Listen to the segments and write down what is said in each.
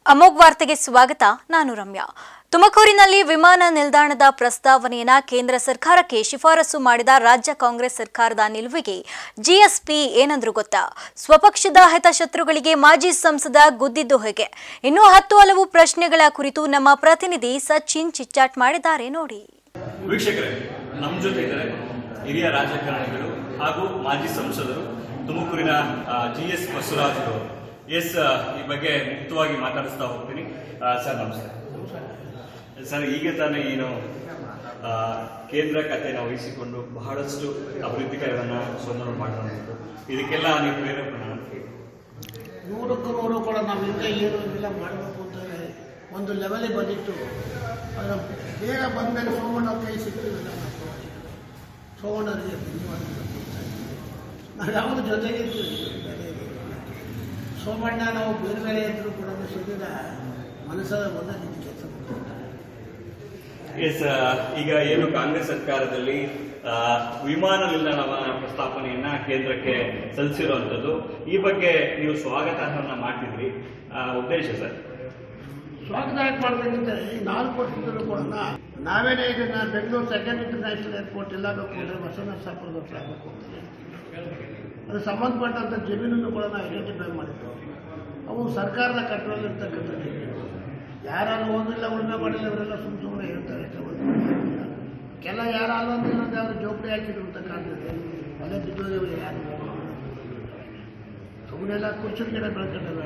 ಅಮೋಘ್ ವಾರ್ತೆಗೆ ಸ್ವಾಗತ ನಾನು ರಮ್ಯಾ ತುಮಕೂರಿನಲ್ಲಿ ವಿಮಾನ ನಿಲ್ದಾಣದ ಪ್ರಸ್ತಾವನೆಯನ್ನ ಕೇಂದ್ರ ಸರ್ಕಾರಕ್ಕೆ ಶಿಫಾರಸು ಮಾಡಿದ ರಾಜ್ಯ ಕಾಂಗ್ರೆಸ್ ಸರ್ಕಾರದ ನಿಲುವಿಗೆ ಜಿಎಸ್ಪಿ ಏನಂದ್ರು ಗೊತ್ತಾ ಸ್ವಪಕ್ಷದ ಹಿತಶತ್ರುಗಳಿಗೆ ಮಾಜಿ ಸಂಸದ ಗುದ್ದಿದ್ದು ಹೇಗೆ ಇನ್ನೂ ಹತ್ತು ಹಲವು ಪ್ರಶ್ನೆಗಳ ಕುರಿತು ನಮ್ಮ ಪ್ರತಿನಿಧಿ ಸಚಿನ್ ಚಿಚ್ಚಾಟ್ ಮಾಡಿದ್ದಾರೆ ನೋಡಿ ವೀಕ್ಷಕರೇ ನಮ್ಮ ಜೊತೆ ಇದ್ದಾರೆ ಹಿರಿಯ ರಾಜಕಾರಣಿಗಳು ಹಾಗೂ ಮಾಜಿ ಸಂಸದರು ತುಮಕೂರಿನ ಜಿ ಎಸ್ ಬಸವರಾಜ್ ಅವರು ಎಸ್ ಈ ಬಗ್ಗೆ ಮುಕ್ತವಾಗಿ ಮಾತಾಡಿಸ್ತಾ ಹೋಗ್ತೀನಿ ಆ, ಸರ್ ನಮಸ್ತೆ ಸರ್ ಈಗ ತಾನೇ ಏನು ಆ, ಕೇಂದ್ರ ಖಾತೆಯನ್ನು ವಹಿಸಿಕೊಂಡು ಬಹಳಷ್ಟು ಅಭಿವೃದ್ಧಿ ಕಾರ್ಯವನ್ನು ಸೋಮವಾರ ಮಾಡಿರುವಂಥದ್ದು ಇದಕ್ಕೆಲ್ಲ ನೀವು ಪ್ರೇರೇಪಣೆ ಅಂತ ಹೇಳಿ. ನೂರಕ್ಕೂ ನೂರು ಕೂಡ ನಾವು ಹಿಂದೆ ಏನು ಇಲ್ಲ ಮಾಡಬೇಕು ಅಂತ ಹೇಳಿ ಒಂದು ಲೆವೆಲಿಗೆ ಬಂದಿತ್ತು ಅದರ ಬೇಗ ಬಂದಮೇಲೆ ಸೋಮಣ್ಣ ಕೈ ಸಿಕ್ಕಿಲ್ಲ ನಾವು ಸೋಮಣ್ಣರಿಗೆ ಧನ್ಯವಾದಗಳು ನಾವು ಯಾವುದು ಜೊತೆಗೆ ಇರ್ತೀವಿ, ಬೇರೆ ಏನಿಲ್ಲ. ಸೋಮಣ್ಣ ನಾವು ಬೇರೆ ಬೇರೆ ಇದ್ದರೂ ಕೂಡ ಸಿಕ್ಕಿದ ಮನಸ್ಸದ ಒಂದೇ ರೀತಿ ಕೆಲಸ ಮಾಡ್ತಾರೆ ಎಸ್ ಆ, ಈಗ ಏನು ಕಾಂಗ್ರೆಸ್ ಸರ್ಕಾರದಲ್ಲಿ ಆ, ವಿಮಾನ ನಿಲ್ದಾಣದ ಪ್ರಸ್ತಾಪನೆಯನ್ನ ಕೇಂದ್ರಕ್ಕೆ ಸಲ್ಲಿಸಿರುವಂತದ್ದು ಈ ಬಗ್ಗೆ ನೀವು ಸ್ವಾಗತವನ್ನ ಮಾಡ್ತಿದ್ರಿ ಆ, ಉದ್ದೇಶ ಸರ್ ಸ್ವಾಗತ ಯಾಕೆ ಮಾಡಬೇಕಂದ್ರೆ ಈ ನಾಲ್ಕು ವರ್ಷದಲ್ಲೂ ಕೂಡ ನಾವೇನೇ ಇದನ್ನ ಬೆಂಗಳೂರು ಸೆಕೆಂಡ್ ಇಂಟರ್ನ್ಯಾಷನಲ್ ಏರ್ಪೋರ್ಟ್ ಎಲ್ಲ ಬೇಕು ಅಂದರೆ ಬಸವರಾಜ ಸಾಪುರದ ಹತ್ರ ಆಗಬೇಕು ಅಂತ ಹೇಳ್ತೀವಿ. ಅದು ಸಂಬಂಧಪಟ್ಟಂಥ ಜಮೀನನ್ನು ಕೂಡ ನಾವು ಐಡೆಂಟಿಫೈ ಮಾಡಿದ್ದು ಅವು ಸರ್ಕಾರದ ಕಂಟ್ರೋಲ್ ಇರ್ತಕ್ಕಂಥ ಜಮೀನು ಯಾರು ಓದಿಲ್ಲ ಉಳುಮೆ ಮಾಡಿಲ್ಲ ಅವರೆಲ್ಲ ಸುಮ್ಮ ಸುಮ್ಮನೆ ಹೇಳ್ತಾರೆ ಅಷ್ಟೇ ಹೊರ್ತು ಏನಿಲ್ಲ. ಕೆಲ ಯಾರು ಅಲ್ಲೊಂದಿಲ್ಲ ಯಾರು ಜೋಪಡಿ ಹಾಕಿದ್ರು ಅಂತ ಕಾಣ್ತದೆ ಅದೇ ಬಿದ್ದೋದೇವು ಯಾರು ಸುಮ್ಮನೆ ಎಲ್ಲ ಕುರ್ಚಿ ಗಿಡ ಬೆಳ್ಕೊಂಡಲ್ಲ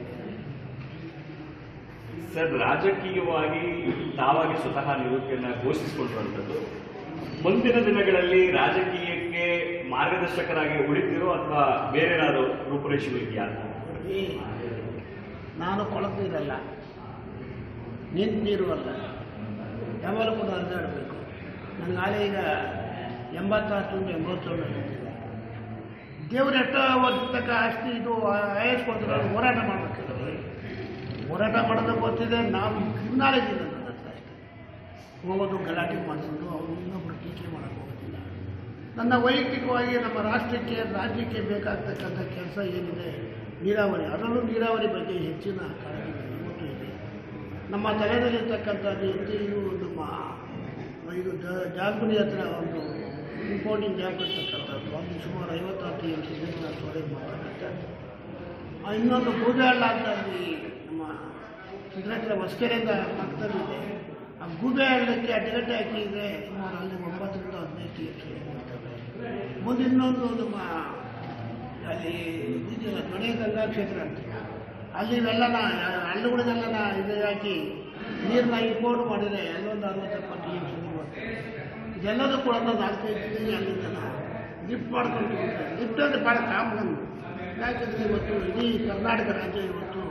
ಸರ್ ರಾಜಕೀಯವಾಗಿ ತಾವಾಗಿ ಸ್ವತಃ ನಿವೃತ್ತಿಯನ್ನ ಘೋಷಿಸಿಕೊಂಡಿರುವಂತದ್ದು ಮುಂದಿನ ದಿನಗಳಲ್ಲಿ ರಾಜಕೀಯಕ್ಕೆ ಮಾರ್ಗದರ್ಶಕರಾಗಿ ಉಳಿತಿರೋ ಅಥವಾ ಬೇರೆ ಏನಾದ್ರು ರೂಪುರೇಷೆಗಳು ಇದೆಯಾ ಈ ನಾನು ಕೊಳಕು ನೀರಲ್ಲ ನಿಂತ ನೀರು ಅಲ್ಲ ಯಾವಾಗಲೂ ಕೂಡ ಹರಿದಾಡಬೇಕು ನನ್ನ ನಾಳೆ ಈಗ ಎಂಬತ್ತಾರು ತುಂಬ ಎಂಬತ್ತೇಳು ಆಗಿದ್ದೇನೆ ದೇವ್ರು ಎಷ್ಟೋ ವರ್ಷ ಆಸ್ತಿ ಇದು ಆಯಸ್ ಕೊಡ್ತಾರೆ ಅವ್ರು ಹೋರಾಟ ಮಾಡಬೇಕಲ್ಲ ಹೋರಾಟ ಮಾಡೋದು ಗೊತ್ತಿದೆ ನಾವು ಕ್ರಿಮಿನಾಲಜಿ ಇದೆ ನನ್ನ ಹತ್ರ ಅಷ್ಟೇ ಹೋಗೋದು ಗಲಾಟೆ ಮಾಡಿಸೋದು ಅವ್ರು ಇನ್ನೊಬ್ರು ಟೀಕೆ ಮಾಡೋಕ್ಕೆ ಹೋಗೋದಿಲ್ಲ ನನ್ನ ವೈಯಕ್ತಿಕವಾಗಿ ನಮ್ಮ ರಾಷ್ಟ್ರಕ್ಕೆ ರಾಜ್ಯಕ್ಕೆ ಬೇಕಾಗ್ತಕ್ಕಂಥ ಕೆಲಸ ಏನಿದೆ ನೀರಾವರಿ ಅದರಲ್ಲೂ ನೀರಾವರಿ ಬಗ್ಗೆ ಹೆಚ್ಚಿನ ಕಾಳಜಿ ಇವತ್ತು ಇದೆ ನಮ್ಮ ತಲೆಯಲ್ಲಿರ್ತಕ್ಕಂಥದ್ದು ಇದು ನಮ್ಮ ಇದು ಜ- ಜಾಲ್ಗುನಿ ಹತ್ರ ಒಂದು ಇಂಪೋರ್ಟಿಂಗ್ ಜಾಬ್ ಇರ್ತಕ್ಕಂಥದ್ದು ಒಂದು ಸುಮಾರು ಐವತ್ತಾರು ಟಿ ಎಮ್ ಸಿ ನೀರನ್ನ ಸ್ಟೋರೇಜ್ ಮಾಡ್ತಕ್ಕಂಥದ್ದು ಆ ಇನ್ನೊಂದು ಗೂಬೆಹಳ್ಳ ಅಂತ ಅಲ್ಲಿ ನಮ್ಮ ಸಿದ್ಧರಾಜ ಹೊಸಕೆರೆಯಿಂದ ಪಕ್ಕದಲ್ಲಿದೆ ಆ ಗೂಬೆಹಳ್ಳಕ್ಕೆ ಅಡ್ಡಗಟ್ಟೆ ಹಾಕಿದ್ರೆ ಸುಮಾರು ಅಲ್ಲಿ ಒಂಬತ್ತರಿಂದ ಹದಿನೈದು ಟಿ ಎಮ್ ಸಿ ಮುಂದೆ ಇನ್ನೊಂದು ನಮ್ಮ ಅಲ್ಲಿ ಇದೆಯಲ್ಲ ಗಣೇಶ ಗಂಗಾ ಕ್ಷೇತ್ರ ಅಂತ ಅಲ್ಲಿ ಇವೆಲ್ಲನ ಹಳ್ಳಿಗಳಿಗೆಲ್ಲ ಇದು ಹಾಕಿ ನೀರನ್ನ ಇಂಪೋರ್ಟ್ ಮಾಡಿದರೆ ಅಲ್ಲೊಂದು ಅರವತ್ತು ಎಪ್ಪತ್ತು ಟಿ ಎಮ್ ಸಿ ಬರ್ತದೆ ಇದೆಲ್ಲದೂ ಕೂಡ ಒಂದು ನಾಲ್ಕೈದು ದಿನ ಅಲ್ಲಿಂದ ಲಿಫ್ಟ್ ಮಾಡ್ಕೊಂಡು ಹೋಗ್ತಾರೆ ಲಿಫ್ಟ್ ಅಂದರೆ ಭಾಳ ಕಾಮನ್ ಯಾಕಂದರೆ ಇವತ್ತು ಇಡೀ ಕರ್ನಾಟಕ ರಾಜ್ಯ ಇವತ್ತು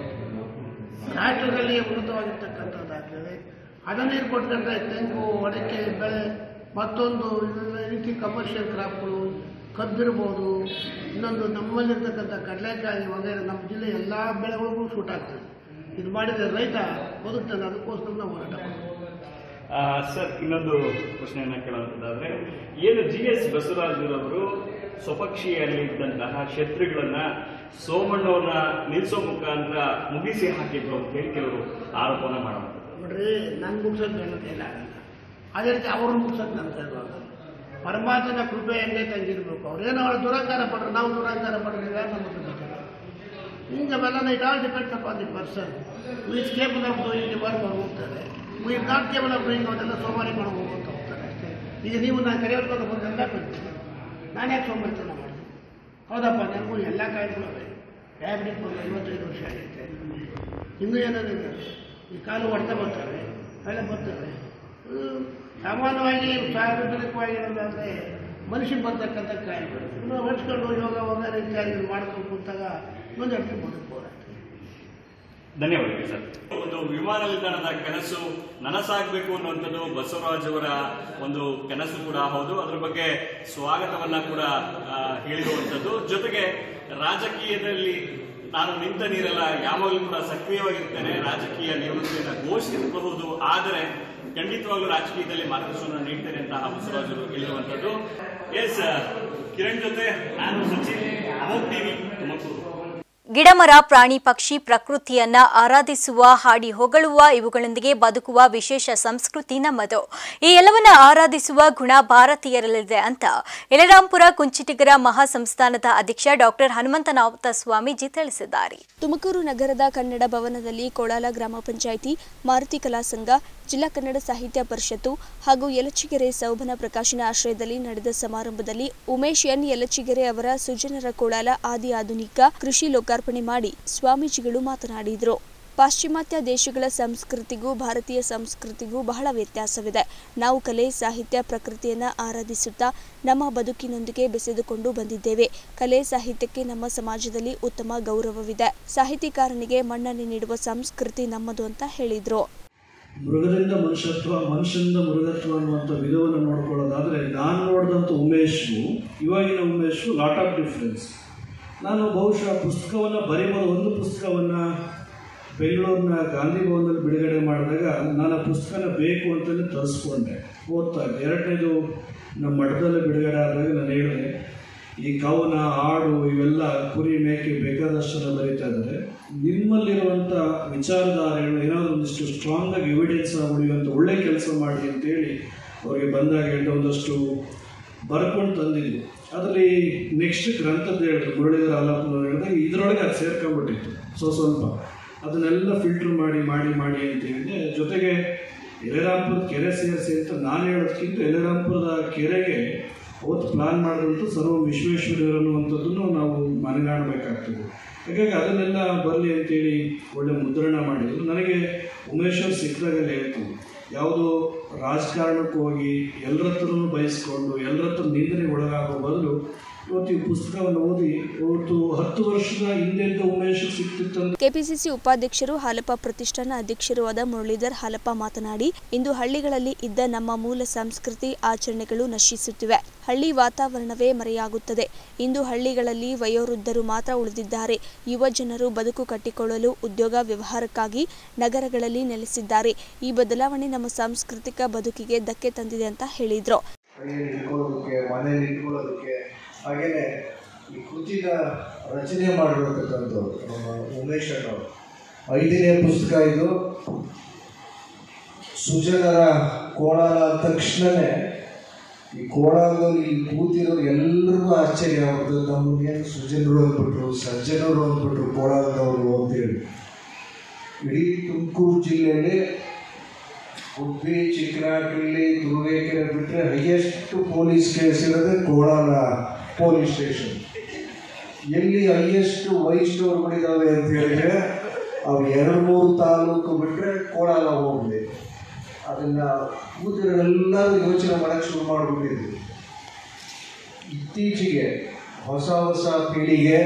ರಾಷ್ಟ್ರದಲ್ಲಿ ಉನ್ನತವಾಗಿರ್ತಕ್ಕಂಥದ್ದಾಗ್ತದೆ ಅದನ್ನು ನೀರು ಕೊಟ್ಕೊಂಡ್ರೆ ತೆಂಗು ಅಡಿಕೆ ಬೆಳೆ ಮತ್ತೊಂದು ಇದೆಲ್ಲ ರೀತಿ ಕಮರ್ಷಿಯಲ್ ಕ್ರಾಪ್ಗಳು ಕಬ್ಬಿರ್ಬೋದು ಇನ್ನೊಂದು ನಮ್ಮಲ್ಲಿರ್ತಕ್ಕಂಥ ಕಡಲೆಕಾಯಿ ವಗೈರೆ ನಮ್ಮ ಜಿಲ್ಲೆ ಎಲ್ಲ ಬೆಳೆಗಳಿಗೂ ಸೂಟ್ ಆಗ್ತದೆ ಇದು ಮಾಡಿದರೆ ರೈತ ಬದುಕ್ತಾನೆ ಅದಕ್ಕೋಸ್ಕರ ನಾವು ಹೋರಾಟ ಮಾಡ್ತೀವಿ ಆ, ಸರ್ ಇನ್ನೊಂದು ಪ್ರಶ್ನೆಯನ್ನ ಕೇಳುವಂತದ್ದಾದ್ರೆ ಏನು ಜಿ ಎಸ್ ಬಸವರಾಜರವರು ಸ್ವಪಕ್ಷೀಯಲ್ಲಿ ಇದ್ದಂತಹ ಶತ್ರುಗಳನ್ನ ಸೋಮಣ್ಣವ್ರನ್ನ ನಿಲ್ಲಿಸೋ ಮುಖಾಂತರ ಮುಗಿಸಿ ಹಾಕಿದ್ರು ಅಂತ ಹೇಳಿ ಕೆಲವರು ಆರೋಪನ ಮಾಡುವಂಥದ್ದು ನೋಡ್ರಿ ನನ್ಗೆ ಮುಗ್ಸೋದು ನನ್ನ ಕೈಲಿ ಆಗಲ್ಲ ಅದೇ ರೀತಿ ಅವ್ರನ್ನ ಮುಗ್ಸೋದು ನನ್ನ ಕೈಲಿ ಆಗಲ್ಲ ಪರಮಾತ್ಮನ ಕೃಪೆ ಹೆಂಗೆ ತಂಗಿರ್ಬೇಕು ಅವ್ರೇನೋ ಅವ್ರು ದುರಂಕಾರ ಪಡ್ರು ನಾವು ದುರಂಕಾರ ಪಡ್ರಿ ಯಾರು ನಮ್ಮ ಹತ್ರ ಬರ್ತಾರೆ ಹಿಂಗೆ ಅವೆಲ್ಲ it all depends upon the person is capable of doing the work ಅವ್ರು ಹೋಗ್ತಾರೆ we not capable of doing ಅವನ್ನೆಲ್ಲ ಸೋಮಾರಿ ಮಾಡಿ ಹೋಗ್ತಾ ಹೋಗ್ತಾರೆ ಅಷ್ಟೇ ಈಗ ನೀವು ನಾನು ಕರೆಯೋರ್ಕೊಂಡು ಬಂದೆಲ್ಲ ಬರ್ತೀನಿ ನಾನು ಯಾಕೆ ಸೋಮಾರಿತನ ಮಾಡ್ತೀನಿ ಹೌದಪ್ಪ ನನಗೂ ಎಲ್ಲ ಕಾಯಿಲೆಗಳು ಅವೆ ಡಯಾಬಿಟಿಕ್ ಬಂದು ಐವತ್ತೈದು ವರ್ಷ ಆಗೈತೆ ಇನ್ನೂ ಏನೇನಿದೆ ಈ ಕಾಲು ಹೊಡೆತ ಬರ್ತಾರೆ ಎಲ್ಲ ಬರ್ತವೆ ಹ್ಮ್, ಸಾಮಾನ್ಯವಾಗಿ ಸಾರ್ವಜನಿಕವಾಗಿ ಹೇಳೋದಾದ್ರೆ ಮನುಷ್ಯಗೆ ಬರ್ತಕ್ಕಂಥ ಕಾಯಿಲೆಗಳು ಇನ್ನು ಹೊಡ್ಸ್ಕೊಂಡು ಯೋಗ ವಗೈರೆ ಇತ್ಯಾದಿಗಳು ಮಾಡ್ಕೊಂಡು ಕೂತಾಗ ಒಂದು ಅಡ್ಗೆ ಬದುಕ್ಬೋದು ಧನ್ಯವಾದಗಳು ಸರ್ ಒಂದು ವಿಮಾನ ನಿಲ್ದಾಣದ ಕನಸು ನನಸಾಗಬೇಕು ಅನ್ನುವಂಥದ್ದು ಬಸವರಾಜ್ ಅವರ ಒಂದು ಕನಸು ಕೂಡ ಹೌದು ಅದ್ರ ಬಗ್ಗೆ ಸ್ವಾಗತವನ್ನ ಕೂಡ ಆ, ಹೇಳಿರುವಂಥದ್ದು ಜೊತೆಗೆ ರಾಜಕೀಯದಲ್ಲಿ ನಾನು ನಿಂತ ನೀರಲ್ಲ ಯಾವಾಗಲೂ ಕೂಡ ಸಕ್ರಿಯವಾಗಿರ್ತೇನೆ ರಾಜಕೀಯ ನಿವೃತ್ತಿಯನ್ನು ಘೋಷಿಸಬಹುದು ಆದರೆ ಖಂಡಿತವಾಗ್ಲೂ ರಾಜಕೀಯದಲ್ಲಿ ಮಾರ್ಗದರ್ಶನ ನೀಡ್ತೇನೆ ಅಂತ ಬಸವರಾಜ್ ಅವರು ಹೇಳಿರುವಂಥದ್ದು ಎಸ್ ಕಿರಣ್ ಜೊತೆ ನಾನು ಸಚಿನ್ ಅಮೋಕ್ ಟಿವಿ ತುಮಕೂರು ಗಿಡಮರ ಪ್ರಾಣಿ ಪಕ್ಷಿ ಪ್ರಕೃತಿಯನ್ನ ಆರಾಧಿಸುವ ಹಾಡಿ ಹೊಗಳುವ ಇವುಗಳೊಂದಿಗೆ ಬದುಕುವ ವಿಶೇಷ ಸಂಸ್ಕೃತಿ ನಮ್ಮದು ಈ ಎಲ್ಲವನ್ನ ಆರಾಧಿಸುವ ಗುಣ ಭಾರತೀಯರಲ್ಲಿದೆ ಅಂತ ಯಲರಾಂಪುರ ಕುಂಚಿಟಿಗರ ಮಹಾಸಂಸ್ಥಾನದ ಅಧ್ಯಕ್ಷ ಡಾಕ್ಟರ್ ಹನುಮಂತನಾಥ ಸ್ವಾಮೀಜಿ ತಿಳಿಸಿದ್ದಾರೆ ತುಮಕೂರು ನಗರದ ಕನ್ನಡ ಭವನದಲ್ಲಿ ಕೋಳಾಲ ಗ್ರಾಮ ಪಂಚಾಯಿತಿ ಮಾರುತಿ ಕಲಾ ಸಂಘ ಜಿಲ್ಲಾ ಕನ್ನಡ ಸಾಹಿತ್ಯ ಪರಿಷತ್ತು ಹಾಗೂ ಯಲಚಿಗೆರೆ ಸೌಭನ ಪ್ರಕಾಶನ ಆಶ್ರಯದಲ್ಲಿ ನಡೆದ ಸಮಾರಂಭದಲ್ಲಿ ಉಮೇಶ್ ಎನ್ ಯಲಚಿಗೆರೆ ಅವರ ಸುಜನರ ಕೋಳಾಲ ಆದಿ ಆಧುನಿಕ ಕೃಷಿ ಲೋಕಾರ್ಪಣೆ ಮಾಡಿ ಸ್ವಾಮೀಜಿಗಳು ಮಾತನಾಡಿದರು ಪಾಶ್ಚಿಮಾತ್ಯ ದೇಶಗಳ ಸಂಸ್ಕೃತಿಗೂ ಭಾರತೀಯ ಸಂಸ್ಕೃತಿಗೂ ಬಹಳ ವ್ಯತ್ಯಾಸವಿದೆ ನಾವು ಕಲೆ ಸಾಹಿತ್ಯ ಪ್ರಕೃತಿಯನ್ನ ಆರಾಧಿಸುತ್ತಾ ನಮ್ಮ ಬದುಕಿನೊಂದಿಗೆ ಬೆಸೆದುಕೊಂಡು ಬಂದಿದ್ದೇವೆ ಕಲೆ ಸಾಹಿತ್ಯಕ್ಕೆ ನಮ್ಮ ಸಮಾಜದಲ್ಲಿ ಉತ್ತಮ ಗೌರವವಿದೆ ಸಾಹಿತಿಕಾರನಿಗೆ ಮನ್ನಣೆ ನೀಡುವ ಸಂಸ್ಕೃತಿ ನಮ್ಮದು ಅಂತ ಹೇಳಿದ್ರು ಮೃಗದಿಂದ ಮನುಷ್ಯತ್ವ ಮನುಷ್ಯನಿಂದ ಮೃಗತ್ವ ಅನ್ನುವಂಥ ವಿಧವನ್ನು ನೋಡ್ಕೊಳ್ಳೋದಾದರೆ ನಾನು ನೋಡಿದಂಥ ಉಮೇಶು ಇವಾಗಿನ ಉಮೇಶು ಲಾಟ್ ಆಫ್ ಡಿಫ್ರೆನ್ಸ್ ನಾನು ಬಹುಶಃ ಪುಸ್ತಕವನ್ನು ಬರೀಬೋದು ಒಂದು ಪುಸ್ತಕವನ್ನು ಬೆಂಗಳೂರಿನ ಗಾಂಧಿ ಭವನದಲ್ಲಿ ಬಿಡುಗಡೆ ಮಾಡಿದಾಗ ನಾನು ಆ ಪುಸ್ತಕನ ಬೇಕು ಅಂತಲೇ ತರಿಸ್ಕೊಂಡೆ ಓದ್ತಾ ಇದ್ದೆ ಎರಡನೇದು ನಮ್ಮ ಮಠದಲ್ಲಿ ಬಿಡುಗಡೆ ಆದಾಗ ನಾನು ಹೇಳಿದೆ ಈ ಕವನ ಹಾಡು ಇವೆಲ್ಲ ಕುರಿ ಮೇಕೆ ಬೇಕಾದಷ್ಟನ್ನು ಬರೀತಾ ಇದ್ದಾರೆ ನಿಮ್ಮಲ್ಲಿರುವಂಥ ವಿಚಾರಧಾರೆಗಳು ಏನಾದರೂ ಒಂದಿಷ್ಟು ಸ್ಟ್ರಾಂಗ್ ಆಗಿ ಎವಿಡೆನ್ಸ್ ಉಳಿಯುವಂಥ ಒಳ್ಳೆ ಕೆಲಸ ಮಾಡಿ ಅಂತೇಳಿ ಅವರಿಗೆ ಬಂದಾಗ ಹೇಳಿದ ಒಂದಷ್ಟು ಬರ್ಕೊಂಡು ತಂದಿದ್ವಿ ಅದರಲ್ಲಿ ನೆಕ್ಸ್ಟ್ ಗ್ರಂಥದ್ದು ಹೇಳಿದ್ರು ಮುರಳೀಧರ ಆಲಾಪನವ್ರು ಹೇಳಿದಾಗ ಇದರೊಳಗೆ ಅದು ಸೇರ್ಕೊಂಡ್ಬಿಟ್ಟಿತ್ತು ಸೊ ಸ್ವಲ್ಪ ಅದನ್ನೆಲ್ಲ ಫಿಲ್ಟರ್ ಮಾಡಿ ಮಾಡಿ ಮಾಡಿ ಅಂತ ಹೇಳಿದೆ ಜೊತೆಗೆ ಎಲೆರಾಂಪುರದ ಕೆರೆ ಸೇರಿಸಿ ಅಂತ ನಾನು ಹೇಳೋದಕ್ಕಿಂತ ಎಲೆರಾಂಪುರದ ಕೆರೆಗೆ ಅವತ್ತು ಪ್ಲಾನ್ ಮಾಡಿದಂಥ ಸರ್ವ ವಿಶ್ವೇಶ್ವರರು ಅನ್ನುವಂಥದ್ದನ್ನು ನಾವು ಮನಗಾಣಬೇಕಾಗ್ತದೆ ಹಾಗಾಗಿ ಅದನ್ನೆಲ್ಲ ಬರಲಿ ಅಂತೇಳಿ ಒಳ್ಳೆ ಮುದ್ರಣ ಮಾಡಿದ್ರು ನನಗೆ ಉಮೇಶ್ ಅವ್ರು ಸಿಕ್ಕಿದಾಗಲೇ ಹೇಳ್ತೀನಿ ಯಾವುದೋ ರಾಜಕಾರಣಕ್ಕೆ ಹೋಗಿ ಎಲ್ಲರ ಹತ್ರನೂ ಬಯಸ್ಕೊಂಡು ಎಲ್ಲರ ಹತ್ರ ನಿಂದನೆಗೆ ಒಳಗಾಗೋ ಬದಲು ಇವತ್ತು ಈ ಪುಸ್ತಕವನ್ನು ಓದಿ ಇವತ್ತು ಹತ್ತು ವರ್ಷದ ಹಿಂದೆಂದ ಉಮೇಶ್ ಸಿಕ್ತಿತ್ತಂದ್ರೆ ಕೆಪಿಸಿಸಿ ಉಪಾಧ್ಯಕ್ಷರು ಹಾಲಪ್ಪ ಪ್ರತಿಷ್ಠಾನ ಅಧ್ಯಕ್ಷರೂ ಆದ ಮುರಳೀಧರ್ ಹಾಲಪ್ಪ ಮಾತನಾಡಿ ಇಂದು ಹಳ್ಳಿಗಳಲ್ಲಿ ಇದ್ದ ನಮ್ಮ ಮೂಲ ಸಂಸ್ಕೃತಿ ಆಚರಣೆಗಳು ನಶಿಸುತ್ತಿವೆ ಹಳ್ಳಿ ವಾತಾವರಣವೇ ಮರೆಯಾಗುತ್ತದೆ ಇಂದು ಹಳ್ಳಿಗಳಲ್ಲಿ ವಯೋವೃದ್ಧರು ಮಾತ್ರ ಉಳಿದಿದ್ದಾರೆ ಯುವ ಜನರು ಬದುಕು ಕಟ್ಟಿಕೊಳ್ಳಲು ಉದ್ಯೋಗ ವ್ಯವಹಾರಕ್ಕಾಗಿ ನಗರಗಳಲ್ಲಿ ನೆಲೆಸಿದ್ದಾರೆ ಈ ಬದಲಾವಣೆ ನಮ್ಮ ಸಾಂಸ್ಕೃತಿಕ ಬದುಕಿಗೆ ಧಕ್ಕೆ ತಂದಿದೆ ಅಂತ ಹೇಳಿದ್ರು ಕೈಯಲ್ಲಿ ಇಟ್ಕೊಳ್ಳೋದಕ್ಕೆ ಮನೆಯಲ್ಲಿ ಇಟ್ಕೊಳ್ಳೋದಕ್ಕೆ ಹಾಗೆಯೇ ಈ ಕೃತಿನ ರಚನೆ ಮಾಡಿರತಕ್ಕಂಥವ್ರು ನಮ್ಮ ಉಮೇಶ್ ಅಣ್ಣವರು ಐದನೇ ಪುಸ್ತಕ ಇದು ಸುಜನರ ಕೋಣಾಲ ಅಂದ ತಕ್ಷಣವೇ ಈ ಕೋಣಾಲದಲ್ಲಿ ಇಲ್ಲಿ ಕೂತಿರೋರು ಎಲ್ರಿಗೂ ಆಶ್ಚರ್ಯ ಆಗ್ತದೆ ನಮ್ಮನ್ನೇನು ಸುಜನರು ಅಂದ್ಬಿಟ್ರು ಸಜ್ಜನರು ಅಂದ್ಬಿಟ್ರು ಕೋಣಾಲದವರು ಅಂತೇಳಿ ಇಡೀ ತುಮಕೂರು ಜಿಲ್ಲೆಯಲ್ಲಿ ಉಡುಪಿ ಚಿಕ್ಕನಾಗಲಿ ತುರುವೇಕೆರೆ ಬಿಟ್ಟರೆ ಹೈಯೆಸ್ಟ್ ಪೊಲೀಸ್ ಕೇಸ್ ಇರೋದೇ ಕೋಲಾರ ಪೊಲೀಸ್ ಸ್ಟೇಷನ್ ಎಲ್ಲಿ ಹೈಯೆಸ್ಟ್ ವೈಟ್ ಸ್ಟೋರ್ಗಳಿದ್ದಾವೆ ಅಂತ ಹೇಳಿದ್ರೆ ಅವು ಎರಡು ಮೂರು ತಾಲೂಕು ಬಿಟ್ಟರೆ ಕೋಲಾರ ಹೋಗಿದೆ ಅದನ್ನು ಕೂತಿರೋರೆಲ್ಲರೂ ಯೋಚನೆ ಮಾಡೋಕ್ಕೆ ಶುರು ಮಾಡಿಬಿಟ್ಟಿದ್ವಿ ಇತ್ತೀಚೆಗೆ ಹೊಸ ಹೊಸ ಪೀಳಿಗೆ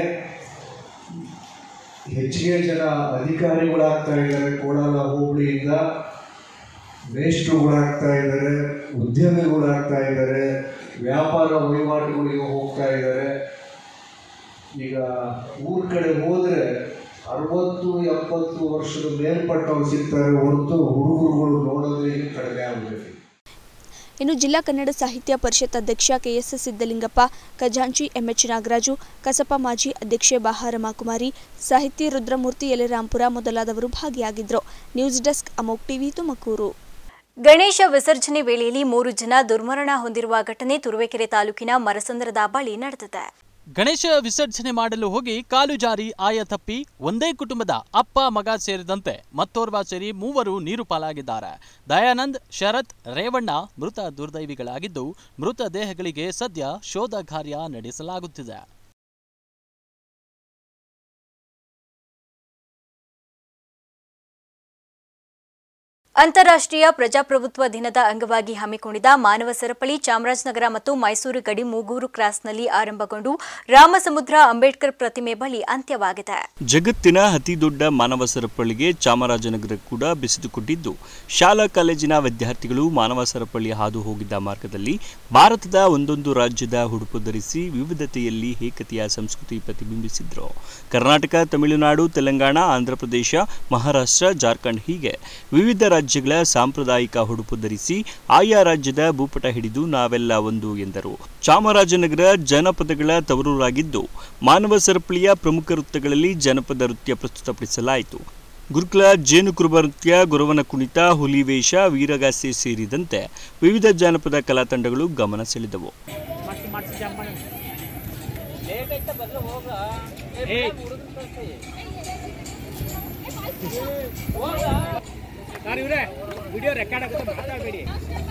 ಹೆಚ್ಚಿಗೆ ಜನ ಅಧಿಕಾರಿಗಳಾಗ್ತಾ ಇದ್ದಾರೆ ಕೋಲಾರ ಹೋಬಳಿಯಿಂದ ಮೇಷ್ಟ್ರುಗಳಾಗ್ತಾ ಇದ್ದಾರೆ ಉದ್ಯಮಿಗಳಾಗ್ತಾ ಇದ್ದಾರೆ ವ್ಯಾಪಾರ ವಹಿವಾಟುಗಳಿಗೆ ಹೋಗ್ತಾ ಇದ್ದಾರೆ ಈಗ ಊರ ಕಡೆ ಹೋದರೆ ಅರವತ್ತು ಎಪ್ಪತ್ತು ವರ್ಷದ ಮೇಲ್ಪಟ್ಟವ್ರು ಸಿಗ್ತಾರೆ ಹೊರತು ಹುಡುಗರುಗಳು ನೋಡೋದೇ ಕಡಿಮೆ ಆಗ್ಬಿಟ್ಟಿದೆ ಇನ್ನು ಜಿಲ್ಲಾ ಕನ್ನಡ ಸಾಹಿತ್ಯ ಪರಿಷತ್ ಅಧ್ಯಕ್ಷ ಕೆಎಸ್ ಸಿದ್ದಲಿಂಗಪ್ಪ ಖಜಾಂಚಿ ಎಂಎಚ್ ನಾಗರಾಜು ಕಸಪ ಮಾಜಿ ಅಧ್ಯಕ್ಷೆ ಬಹಾರಮ್ಮ ಕುಮಾರಿ ಸಾಹಿತಿ ರುದ್ರಮೂರ್ತಿ ಯಲೆರಾಂಪುರ ಮೊದಲಾದವರು ಭಾಗಿಯಾಗಿದ್ದರು news desk Amogh TV Tumakuru Ganesha ವಿಸರ್ಜನೆ ವೇಳೆಯಲ್ಲಿ ಮೂರು ಜನ ದುರ್ಮರಣ ಹೊಂದಿರುವ ಘಟನೆ ತುರುವೇಕೆರೆ ತಾಲೂಕಿನ ಮರಸಂದ್ರದ ಬಳಿ ನಡೆದಿದೆ ಗಣೇಶ ವಿಸರ್ಜನೆ ಮಾಡಲು ಹೋಗಿ ಕಾಲು ಜಾರಿ ಆಯ ತಪ್ಪಿ ಒಂದೇ ಕುಟುಂಬದ ಅಪ್ಪ ಮಗ ಸೇರಿದಂತೆ ಮತ್ತೋರ್ವ ಸೇರಿ ಮೂವರು ನೀರು ಪಾಲಾಗಿದ್ದಾರೆ ದಯಾನಂದ್ ಶರತ್ ರೇವಣ್ಣ ಮೃತ ದುರ್ದೈವಿಗಳಾಗಿದ್ದು ಮೃತ ದೇಹಗಳಿಗೆ ಸದ್ಯ ಶೋಧ ಕಾರ್ಯ ನಡೆಸಲಾಗುತ್ತಿದೆ ಅಂತಾರಾಷ್ಟ್ರೀಯ ಪ್ರಜಾಪ್ರಭುತ್ವ ದಿನದ ಅಂಗವಾಗಿ ಹಮ್ಮಿಕೊಂಡಿದ್ದ ಮಾನವ ಸರಪಳಿ ಚಾಮರಾಜನಗರ ಮತ್ತು ಮೈಸೂರು ಗಡಿ ಮೂಗೂರು ಕ್ರಾಸ್ನಲ್ಲಿ ಆರಂಭಗೊಂಡು ರಾಮಸಮುದ್ರ ಅಂಬೇಡ್ಕರ್ ಪ್ರತಿಮೆ ಬಳಿ ಅಂತ್ಯವಾಗಿದೆ ಜಗತ್ತಿನ ಅತಿದೊಡ್ಡ ಮಾನವ ಸರಪಳಿಗೆ ಚಾಮರಾಜನಗರ ಕೂಡ ಬೆಸೆದುಕೊಂಡಿದ್ದು ಶಾಲಾ ಕಾಲೇಜಿನ ವಿದ್ಯಾರ್ಥಿಗಳು ಮಾನವ ಸರಪಳಿ ಹಾದು ಹೋಗಿದ್ದ ಮಾರ್ಗದಲ್ಲಿ ಭಾರತದ ಒಂದೊಂದು ರಾಜ್ಯದ ಉಡುಪು ಧರಿಸಿ ವಿವಿಧತೆಯಲ್ಲಿ ಏಕತೆಯ ಸಂಸ್ಕೃತಿ ಪ್ರತಿಬಿಂಬಿಸಿದ್ರು ಕರ್ನಾಟಕ ತಮಿಳುನಾಡು ತೆಲಂಗಾಣ ಆಂಧ್ರಪ್ರದೇಶ ಮಹಾರಾಷ್ಟ್ರ ಜಾರ್ಖಂಡ್ ಹೀಗೆ ವಿವಿಧ ರಾಜ್ಯಗಳ ಸಾಂಪ್ರದಾಯಿಕ ಉಡುಪು ಧರಿಸಿ ಆಯಾ ರಾಜ್ಯದ ಭೂಪಟ ಹಿಡಿದು ನಾವೆಲ್ಲ ಒಂದು ಎಂದರು ಚಾಮರಾಜನಗರ ಜನಪದಗಳ ತವರೂರಾಗಿದ್ದು ಮಾನವ ಸರಪಳಿಯ ಪ್ರಮುಖ ವೃತ್ತಗಳಲ್ಲಿ ಜನಪದ ನೃತ್ಯ ಪ್ರಸ್ತುತಪಡಿಸಲಾಯಿತು ಗುರುಕುಲ ಜೇನುಕುರುಬ ನೃತ್ಯ ಗುರವನ ಕುಣಿತ ಹುಲಿವೇಷ ವೀರಗಾಸೆ ಸೇರಿದಂತೆ ವಿವಿಧ ಜಾನಪದ ಕಲಾ ತಂಡಗಳು ಗಮನ ಸೆಳೆದವು ವಿಡಿಯೋ ರೆಕಾರ್ಡ್ ಆಗುತ್ತೆ ಮಾತಾಡಬೇಡಿ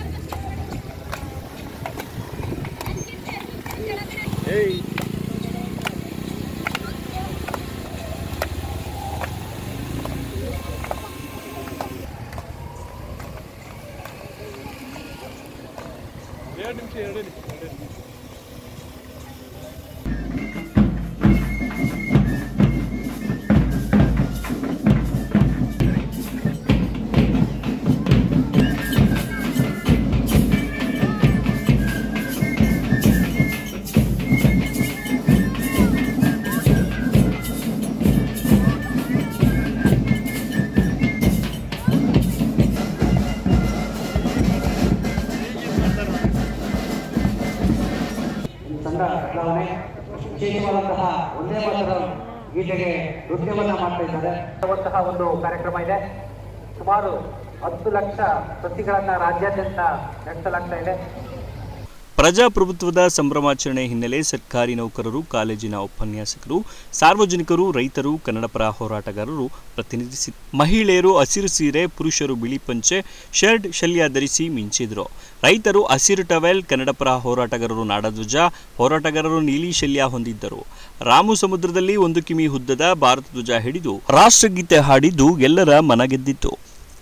ತಂಡ ಬದಲಾವಣೆ ವಿಶೇಷವಾದಂತಹ ಒಂದೇ ಮಾತ್ರ ಗೀತೆಗೆ ನೃತ್ಯವನ್ನ ಮಾಡ್ತಾ ಇದ್ದಾರೆ ಇರುವಂತಹ ಒಂದು ಕಾರ್ಯಕ್ರಮ ಇದೆ ಸುಮಾರು ಹತ್ತು ಲಕ್ಷ ಸಸಿಗಳನ್ನ ರಾಜ್ಯಾದ್ಯಂತ ನಡೆಸಲಾಗ್ತಾ ಇದೆ ಪ್ರಜಾಪ್ರಭುತ್ವದ ಸಂಭ್ರಮಾಚರಣೆ ಹಿನ್ನೆಲೆ ಸರ್ಕಾರಿ ನೌಕರರು ಕಾಲೇಜಿನ ಉಪನ್ಯಾಸಕರು ಸಾರ್ವಜನಿಕರು ರೈತರು ಕನ್ನಡಪರ ಹೋರಾಟಗಾರರು ಪ್ರತಿನಿಧಿಸಿ ಮಹಿಳೆಯರು ಹಸಿರು ಸೀರೆ ಪುರುಷರು ಬಿಳಿ ಪಂಚೆ ಶರ್ಟ್ ಶಲ್ಯ ಧರಿಸಿ ಮಿಂಚಿದ್ರು ರೈತರು ಹಸಿರು ಟವೆಲ್ ಕನ್ನಡಪರ ಹೋರಾಟಗಾರರು ನಾಡಧ್ವಜ ಹೋರಾಟಗಾರರು ನೀಲಿ ಶಲ್ಯ ಹೊಂದಿದ್ದರು ರಾಮು ಸಮುದ್ರದಲ್ಲಿ ಒಂದು ಕಿಮಿ ಉದ್ದದ ಭಾರತ ಧ್ವಜ ಹಿಡಿದು ರಾಷ್ಟ್ರಗೀತೆ ಹಾಡಿದ್ದು ಎಲ್ಲರ ಮನಗೆದ್ದಿತ್ತು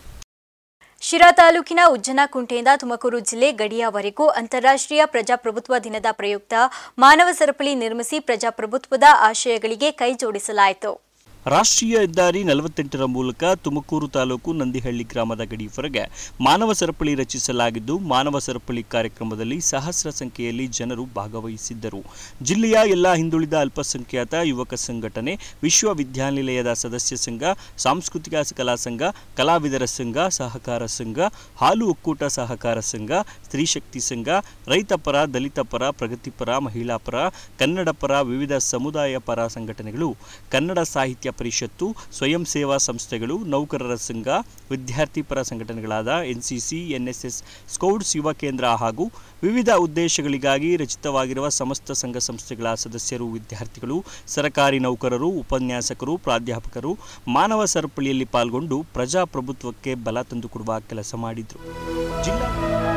ಶಿರಾ ತಾಲೂಕಿನ ಉಜ್ಜನಕುಂಟೆಯಿಂದ ತುಮಕೂರು ಜಿಲ್ಲೆ ಗಡಿಯವರೆಗೂ ಅಂತಾರಾಷ್ಟ್ರೀಯ ಪ್ರಜಾಪ್ರಭುತ್ವ ದಿನದ ಪ್ರಯುಕ್ತ ಮಾನವ ಸರಪಳಿ ನಿರ್ಮಿಸಿ ಪ್ರಜಾಪ್ರಭುತ್ವದ ಆಶಯಗಳಿಗೆ ಕೈಜೋಡಿಸಲಾಯಿತು ರಾಷ್ಟ್ರೀಯ ಹೆದ್ದಾರಿ ನಲವತ್ತೆಂಟರ ಮೂಲಕ ತುಮಕೂರು ತಾಲೂಕು ನಂದಿಹಳ್ಳಿ ಗ್ರಾಮದ ಗಡಿ ಹೊರಗೆ ಮಾನವ ಸರಪಳಿ ರಚಿಸಲಾಗಿದ್ದು ಮಾನವ ಸರಪಳಿ ಕಾರ್ಯಕ್ರಮದಲ್ಲಿ ಸಹಸ್ರ ಸಂಖ್ಯೆಯಲ್ಲಿ ಜನರು ಭಾಗವಹಿಸಿದ್ದರು ಜಿಲ್ಲೆಯ ಎಲ್ಲ ಹಿಂದುಳಿದ ಅಲ್ಪಸಂಖ್ಯಾತ ಯುವಕ ಸಂಘಟನೆ ವಿಶ್ವವಿದ್ಯಾನಿಲಯದ ಸದಸ್ಯ ಸಂಘ ಸಾಂಸ್ಕೃತಿಕ ಕಲಾ ಸಂಘ ಕಲಾವಿದರ ಸಂಘ ಸಹಕಾರ ಸಂಘ ಹಾಲು ಒಕ್ಕೂಟ ಸಹಕಾರ ಸಂಘ ಸ್ತ್ರೀಶಕ್ತಿ ಸಂಘ ರೈತ ಪರ ದಲಿತ ಪರ ಪ್ರಗತಿಪರ ಮಹಿಳಾ ಪರ ಕನ್ನಡ ಪರ ವಿವಿಧ ಸಮುದಾಯ ಪರ ಸಂಘಟನೆಗಳು ಕನ್ನಡ ಸಾಹಿತ್ಯ ಪರಿಷತ್ತು ಸ್ವಯಂ ಸೇವಾ ಸಂಸ್ಥೆಗಳು ನೌಕರರ ಸಂಘ ವಿದ್ಯಾರ್ಥಿ ಪರ ಸಂಘಟನೆಗಳಾದ ಎನ್ಸಿಸಿ ಎನ್ಎಸ್ಎಸ್ ಸ್ಕೌಟ್ಸ್ ಯುವ ಕೇಂದ್ರ ಹಾಗೂ ವಿವಿಧ ಉದ್ದೇಶಗಳಿಗಾಗಿ ರಚಿತವಾಗಿರುವ ಸಮಸ್ತ ಸಂಘ ಸಂಸ್ಥೆಗಳ ಸದಸ್ಯರು ವಿದ್ಯಾರ್ಥಿಗಳು ಸರಕಾರಿ ನೌಕರರು ಉಪನ್ಯಾಸಕರು ಪ್ರಾಧ್ಯಾಪಕರು ಮಾನವ ಸರಪಳಿಯಲ್ಲಿ ಪಾಲ್ಗೊಂಡು ಪ್ರಜಾಪ್ರಭುತ್ವಕ್ಕೆ ಬಲ ತಂದುಕೊಡುವ ಕೆಲಸ ಮಾಡಿದರು ಜಿಲ್ಲಾ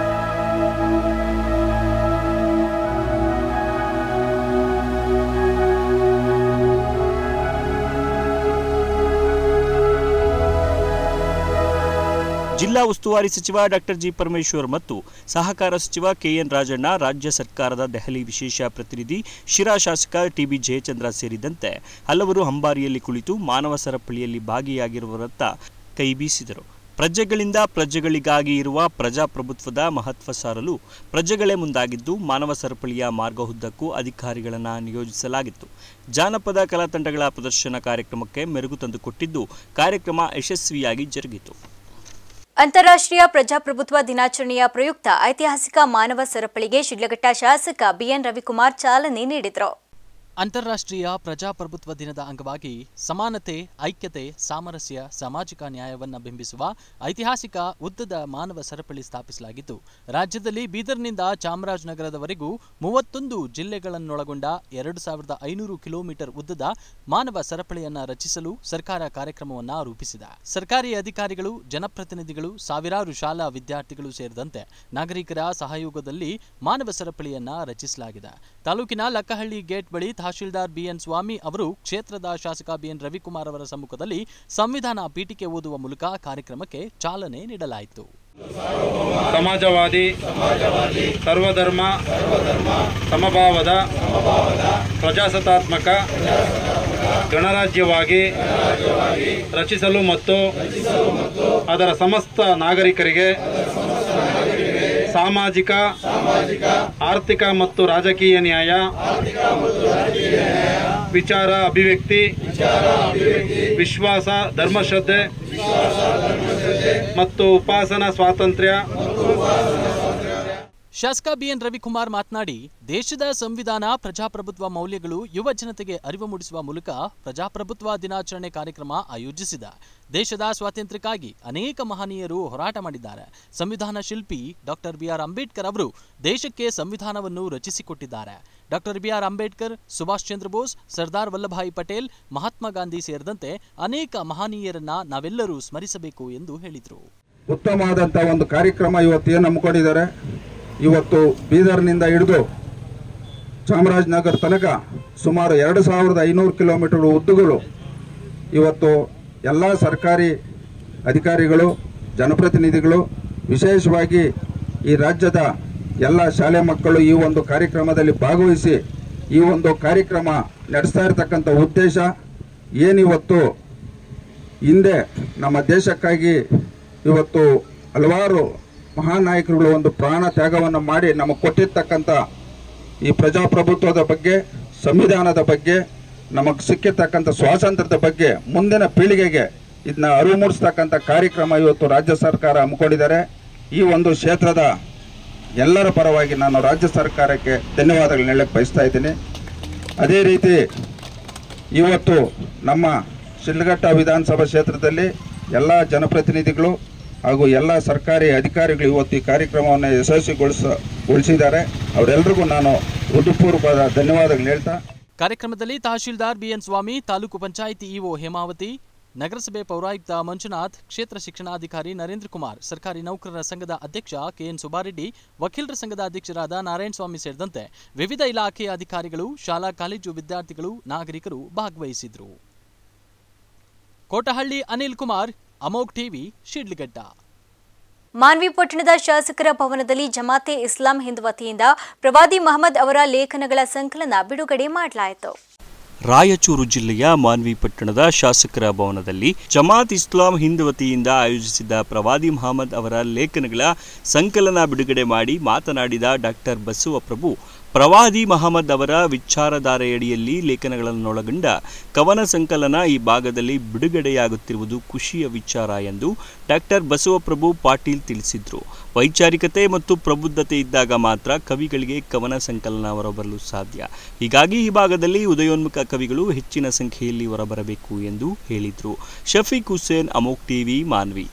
ಜಿಲ್ಲಾ ಉಸ್ತುವಾರಿ ಸಚಿವ ಡಾಕ್ಟರ್ ಜಿ ಪರಮೇಶ್ವರ್ ಮತ್ತು ಸಹಕಾರ ಸಚಿವ ಕೆಎನ್ ರಾಜಣ್ಣ ರಾಜ್ಯ ಸರ್ಕಾರದ ದೆಹಲಿ ವಿಶೇಷ ಪ್ರತಿನಿಧಿ ಶಿರಾ ಶಾಸಕ ಟಿಬಿ ಜಯಚಂದ್ರ ಸೇರಿದಂತೆ ಹಲವರು ಅಂಬಾರಿಯಲ್ಲಿ ಕುಳಿತು ಮಾನವ ಸರಪಳಿಯಲ್ಲಿ ಭಾಗಿಯಾಗಿರುವರತ್ತ ಕೈ ಬೀಸಿದರು ಪ್ರಜೆಗಳಿಂದ ಪ್ರಜೆಗಳಿಗಾಗಿ ಇರುವ ಪ್ರಜಾಪ್ರಭುತ್ವದ ಮಹತ್ವ ಸಾರಲು ಪ್ರಜೆಗಳೇ ಮುಂದಾಗಿದ್ದು ಮಾನವ ಸರಪಳಿಯ ಮಾರ್ಗವುದ್ದಕ್ಕೂ ಅಧಿಕಾರಿಗಳನ್ನು ನಿಯೋಜಿಸಲಾಗಿತ್ತು ಜಾನಪದ ಕಲಾ ತಂಡಗಳ ಪ್ರದರ್ಶನ ಕಾರ್ಯಕ್ರಮಕ್ಕೆ ಮೆರುಗು ತಂದುಕೊಟ್ಟಿದ್ದು ಕಾರ್ಯಕ್ರಮ ಯಶಸ್ವಿಯಾಗಿ ಜರುಗಿತು ಅಂತಾರಾಷ್ಟ್ರೀಯ ಪ್ರಜಾಪ್ರಭುತ್ವ ದಿನಾಚರಣೆಯ ಪ್ರಯುಕ್ತ ಐತಿಹಾಸಿಕ ಮಾನವ ಸರಪಳಿಗೆ ಶಿಡ್ಲಘಟ್ಟ ಶಾಸಕ ಬಿಎನ್ ರವಿಕುಮಾರ್ ಚಾಲನೆ ನೀಡಿದರು ಅಂತಾರಾಷ್ಟ್ರೀಯ ಪ್ರಜಾಪ್ರಭುತ್ವ ದಿನದ ಅಂಗವಾಗಿ ಸಮಾನತೆ ಐಕ್ಯತೆ ಸಾಮರಸ್ಯ ಸಾಮಾಜಿಕ ನ್ಯಾಯವನ್ನು ಬಿಂಬಿಸುವ ಐತಿಹಾಸಿಕ ಉದ್ದದ ಮಾನವ ಸರಪಳಿ ಸ್ಥಾಪಿಸಲಾಗಿದ್ದು ರಾಜ್ಯದಲ್ಲಿ ಬೀದರ್ನಿಂದ ಚಾಮರಾಜನಗರದವರೆಗೂ ಮೂವತ್ತೊಂದು ಜಿಲ್ಲೆಗಳನ್ನೊಳಗೊಂಡ ಎರಡು ಸಾವಿರದ ಐನೂರು ಕಿಲೋಮೀಟರ್ ಉದ್ದದ ಮಾನವ ಸರಪಳಿಯನ್ನ ರಚಿಸಲು ಸರ್ಕಾರ ಕಾರ್ಯಕ್ರಮವನ್ನ ರೂಪಿಸಿದೆ ಸರ್ಕಾರಿ ಅಧಿಕಾರಿಗಳು ಜನಪ್ರತಿನಿಧಿಗಳು ಸಾವಿರಾರು ಶಾಲಾ ವಿದ್ಯಾರ್ಥಿಗಳು ಸೇರಿದಂತೆ ನಾಗರಿಕರ ಸಹಯೋಗದಲ್ಲಿ ಮಾನವ ಸರಪಳಿಯನ್ನ ರಚಿಸಲಾಗಿದೆ ತಾಲೂಕಿನ ಲಕ್ಕಹಳ್ಳಿ ಗೇಟ್ ಬಳಿ ತಹಶೀಲ್ದಾರ್ ಬಿಎನ್ ಸ್ವಾಮಿ ಅವರು ಕ್ಷೇತ್ರದ ಶಾಸಕ ಬಿಎನ್ ರವಿಕುಮಾರ್ ಅವರ ಸಮ್ಮುಖದಲ್ಲಿ ಸಂವಿಧಾನ ಪೀಠಿಕೆ ಓದುವ ಮೂಲಕ ಕಾರ್ಯಕ್ರಮಕ್ಕೆ ಚಾಲನೆ ನೀಡಲಾಯಿತು ಸಮಾಜವಾದಿ ಸರ್ವಧರ್ಮ ಸಮಭಾವದ ಪ್ರಜಾಸತ್ತಾತ್ಮಕ ಗಣರಾಜ್ಯವಾಗಿ ರಚಿಸಲು ಮತ್ತು ಅದರ ಸಮಸ್ತ ನಾಗರಿಕರಿಗೆ ಸಾಮಾಜಿಕ ಆರ್ಥಿಕ ಮತ್ತು ರಾಜಕೀಯ ನ್ಯಾಯ ವಿಚಾರ ಅಭಿವ್ಯಕ್ತಿ ವಿಶ್ವಾಸ ಧರ್ಮಶ್ರದ್ಧೆ ಮತ್ತು ಉಪಾಸನಾ ಸ್ವಾತಂತ್ರ್ಯ ಶಾಸಕ ಬಿಎನ್ ರವಿಕುಮಾರ್ ಮಾತನಾಡಿ ದೇಶದ ಸಂವಿಧಾನ ಪ್ರಜಾಪ್ರಭುತ್ವ ಮೌಲ್ಯಗಳು ಯುವ ಜನತೆಗೆ ಅರಿವು ಮೂಡಿಸುವ ಮೂಲಕ ಪ್ರಜಾಪ್ರಭುತ್ವ ದಿನಾಚರಣೆ ಕಾರ್ಯಕ್ರಮ ಆಯೋಜಿಸಿದ ದೇಶದ ಸ್ವಾತಂತ್ರ್ಯಕ್ಕಾಗಿ ಅನೇಕ ಮಹನೀಯರು ಹೋರಾಟ ಮಾಡಿದ್ದಾರೆ ಸಂವಿಧಾನ ಶಿಲ್ಪಿ ಡಾಕ್ಟರ್ ಬಿಆರ್ ಅಂಬೇಡ್ಕರ್ ಅವರು ದೇಶಕ್ಕೆ ಸಂವಿಧಾನವನ್ನು ರಚಿಸಿಕೊಟ್ಟಿದ್ದಾರೆ ಡಾಕ್ಟರ್ ಬಿಆರ್ ಅಂಬೇಡ್ಕರ್ ಸುಭಾಷ್ ಚಂದ್ರ ಬೋಸ್ ಸರ್ದಾರ್ ವಲ್ಲಭಾಯಿ ಪಟೇಲ್ ಮಹಾತ್ಮ ಗಾಂಧಿ ಸೇರಿದಂತೆ ಅನೇಕ ಮಹನೀಯರನ್ನ ನಾವೆಲ್ಲರೂ ಸ್ಮರಿಸಬೇಕು ಎಂದು ಹೇಳಿದರು ಉತ್ತಮವಾದಂಥ ಒಂದು ಕಾರ್ಯಕ್ರಮ ಇವತ್ತು ಏನು ಹಮ್ಮಿಕೊಂಡಿದ್ದಾರೆ ಇವತ್ತು ಬೀದರ್ನಿಂದ ಹಿಡಿದು ಚಾಮರಾಜನಗರ ತನಕ ಸುಮಾರು ಎರಡು ಸಾವಿರದ ಐನೂರು ಕಿಲೋಮೀಟರ್ ಉದ್ದಗಳು ಇವತ್ತು ಎಲ್ಲ ಸರ್ಕಾರಿ ಅಧಿಕಾರಿಗಳು ಜನಪ್ರತಿನಿಧಿಗಳು ವಿಶೇಷವಾಗಿ ಈ ರಾಜ್ಯದ ಎಲ್ಲ ಶಾಲೆ ಮಕ್ಕಳು ಈ ಒಂದು ಕಾರ್ಯಕ್ರಮದಲ್ಲಿ ಭಾಗವಹಿಸಿ ಈ ಒಂದು ಕಾರ್ಯಕ್ರಮ ನಡೆಸ್ತಾ ಇರತಕ್ಕಂಥ ಉದ್ದೇಶ ಏನಿವತ್ತು ಹಿಂದೆ ನಮ್ಮ ದೇಶಕ್ಕಾಗಿ ಇವತ್ತು ಹಲವಾರು ಮಹಾನ್ ನಾಯಕರುಗಳು ಒಂದು ಪ್ರಾಣ ತ್ಯಾಗವನ್ನು ಮಾಡಿ ನಮಗೆ ಕೊಟ್ಟಿರ್ತಕ್ಕಂಥ ಈ ಪ್ರಜಾಪ್ರಭುತ್ವದ ಬಗ್ಗೆ ಸಂವಿಧಾನದ ಬಗ್ಗೆ ನಮಗೆ ಸಿಕ್ಕಿರ್ತಕ್ಕಂಥ ಸ್ವಾತಂತ್ರ್ಯದ ಬಗ್ಗೆ ಮುಂದಿನ ಪೀಳಿಗೆಗೆ ಇದನ್ನ ಅರಿವು ಮೂಡಿಸ್ತಕ್ಕಂಥ ಕಾರ್ಯಕ್ರಮ ಇವತ್ತು ರಾಜ್ಯ ಸರ್ಕಾರ ಹಮ್ಮಿಕೊಂಡಿದ್ದಾರೆ ಈ ಒಂದು ಕ್ಷೇತ್ರದ ಎಲ್ಲರ ಪರವಾಗಿ ನಾನು ರಾಜ್ಯ ಸರ್ಕಾರಕ್ಕೆ ಧನ್ಯವಾದಗಳನ್ನ ಹೇಳಕ್ಕೆ ಬಯಸ್ತಾ ಇದ್ದೀನಿ ಅದೇ ರೀತಿ ಇವತ್ತು ನಮ್ಮ ಶಿಡ್ಲಘಟ್ಟ ವಿಧಾನಸಭಾ ಕ್ಷೇತ್ರದಲ್ಲಿ ಎಲ್ಲ ಜನಪ್ರತಿನಿಧಿಗಳು ಹಾಗೂ ಎಲ್ಲ ಸರ್ಕಾರಿ ಅಧಿಕಾರಿಗಳು ಇವತ್ತು ಈ ಕಾರ್ಯಕ್ರಮವನ್ನು ಯಶಸ್ವಿಗೊಳಿಸ ಗೊಳಿಸಿದ್ದಾರೆ ಅವರೆಲ್ಲರಿಗೂ ನಾನು ಹೃದಯಪೂರ್ವಕವಾದ ಧನ್ಯವಾದಗಳು ಹೇಳ್ತಾ ಕಾರ್ಯಕ್ರಮದಲ್ಲಿ ತಹಶೀಲ್ದಾರ್ ಬಿಎನ್ ಸ್ವಾಮಿ ತಾಲೂಕು ಪಂಚಾಯಿತಿ ಇಒ ಹೇಮಾವತಿ ನಗರಸಭೆ ಪೌರಾಯುಕ್ತ ಮಂಜುನಾಥ್ ಕ್ಷೇತ್ರ ಶಿಕ್ಷಣಾಧಿಕಾರಿ ನರೇಂದ್ರ ಕುಮಾರ್ ಸರ್ಕಾರಿ ನೌಕರರ ಸಂಘದ ಅಧ್ಯಕ್ಷ ಕೆಎನ್ ಸುಬ್ಬಾರೆಡ್ಡಿ ವಕೀಲರ ಸಂಘದ ಅಧ್ಯಕ್ಷರಾದ ನಾರಾಯಣ ಸ್ವಾಮಿ ಸೇರಿದಂತೆ ವಿವಿಧ ಇಲಾಖೆಯ ಅಧಿಕಾರಿಗಳು ಶಾಲಾ ಕಾಲೇಜು ವಿದ್ಯಾರ್ಥಿಗಳು ನಾಗರಿಕರು ಭಾಗವಹಿಸಿದ್ರು ಕೋಟಹಳ್ಳಿ ಅನಿಲ್ ಕುಮಾರ್ ಅಮೋಘ್ ಟಿವಿ ಶಿಡ್ಲಘಟ್ಟ ಮಾನ್ವಿ ಪಟ್ಟಣದ ಶಾಸಕರ ಭವನದಲ್ಲಿ ಜಮಾತೆ ಇಸ್ಲಾಂ ಹಿಂದ್ ವತಿಯಿಂದ ಪ್ರವಾದಿ ಮಹಮ್ಮದ್ ಅವರ ಲೇಖನಗಳ ಸಂಕಲನ ಬಿಡುಗಡೆ ಮಾಡಲಾಯಿತು ರಾಯಚೂರು ಜಿಲ್ಲೆಯ ಮಾನ್ವಿ ಪಟ್ಟಣದ ಶಾಸಕರ ಭವನದಲ್ಲಿ ಜಮಾತ್ ಇಸ್ಲಾಂ ಹಿಂದ್ ವತಿಯಿಂದ ಆಯೋಜಿಸಿದ್ದ ಪ್ರವಾದಿ ಮಹಮ್ಮದ್ ಅವರ ಲೇಖನಗಳ ಸಂಕಲನ ಬಿಡುಗಡೆ ಮಾಡಿ ಮಾತನಾಡಿದ ಡಾಕ್ಟರ್ ಬಸವಪ್ರಭು ಪ್ರವಾದಿ ಮಹಮ್ಮದ್ ಅವರ ವಿಚಾರಧಾರೆಯಡಿಯಲ್ಲಿ ಲೇಖನಗಳನ್ನೊಳಗೊಂಡ ಕವನ ಸಂಕಲನ ಈ ಭಾಗದಲ್ಲಿ ಬಿಡುಗಡೆಯಾಗುತ್ತಿರುವುದು ಖುಷಿಯ ವಿಚಾರ ಎಂದು ಡಾಕ್ಟರ್ ಬಸವಪ್ರಭು ಪಾಟೀಲ್ ತಿಳಿಸಿದರು ವೈಚಾರಿಕತೆ ಮತ್ತು ಪ್ರಬುದ್ಧತೆ ಇದ್ದಾಗ ಮಾತ್ರ ಕವಿಗಳಿಗೆ ಕವನ ಸಂಕಲನ ಹೊರಬರಲು ಸಾಧ್ಯ ಹೀಗಾಗಿ ಈ ಭಾಗದಲ್ಲಿ ಉದಯೋನ್ಮುಖ ಕವಿಗಳು ಹೆಚ್ಚಿನ ಸಂಖ್ಯೆಯಲ್ಲಿ ಹೊರಬರಬೇಕು ಎಂದು ಹೇಳಿದರು ಶಫೀಕ್ ಹುಸೇನ್ ಅಮೋಕ್ ಟಿವಿ ಮಾನ್ವಿ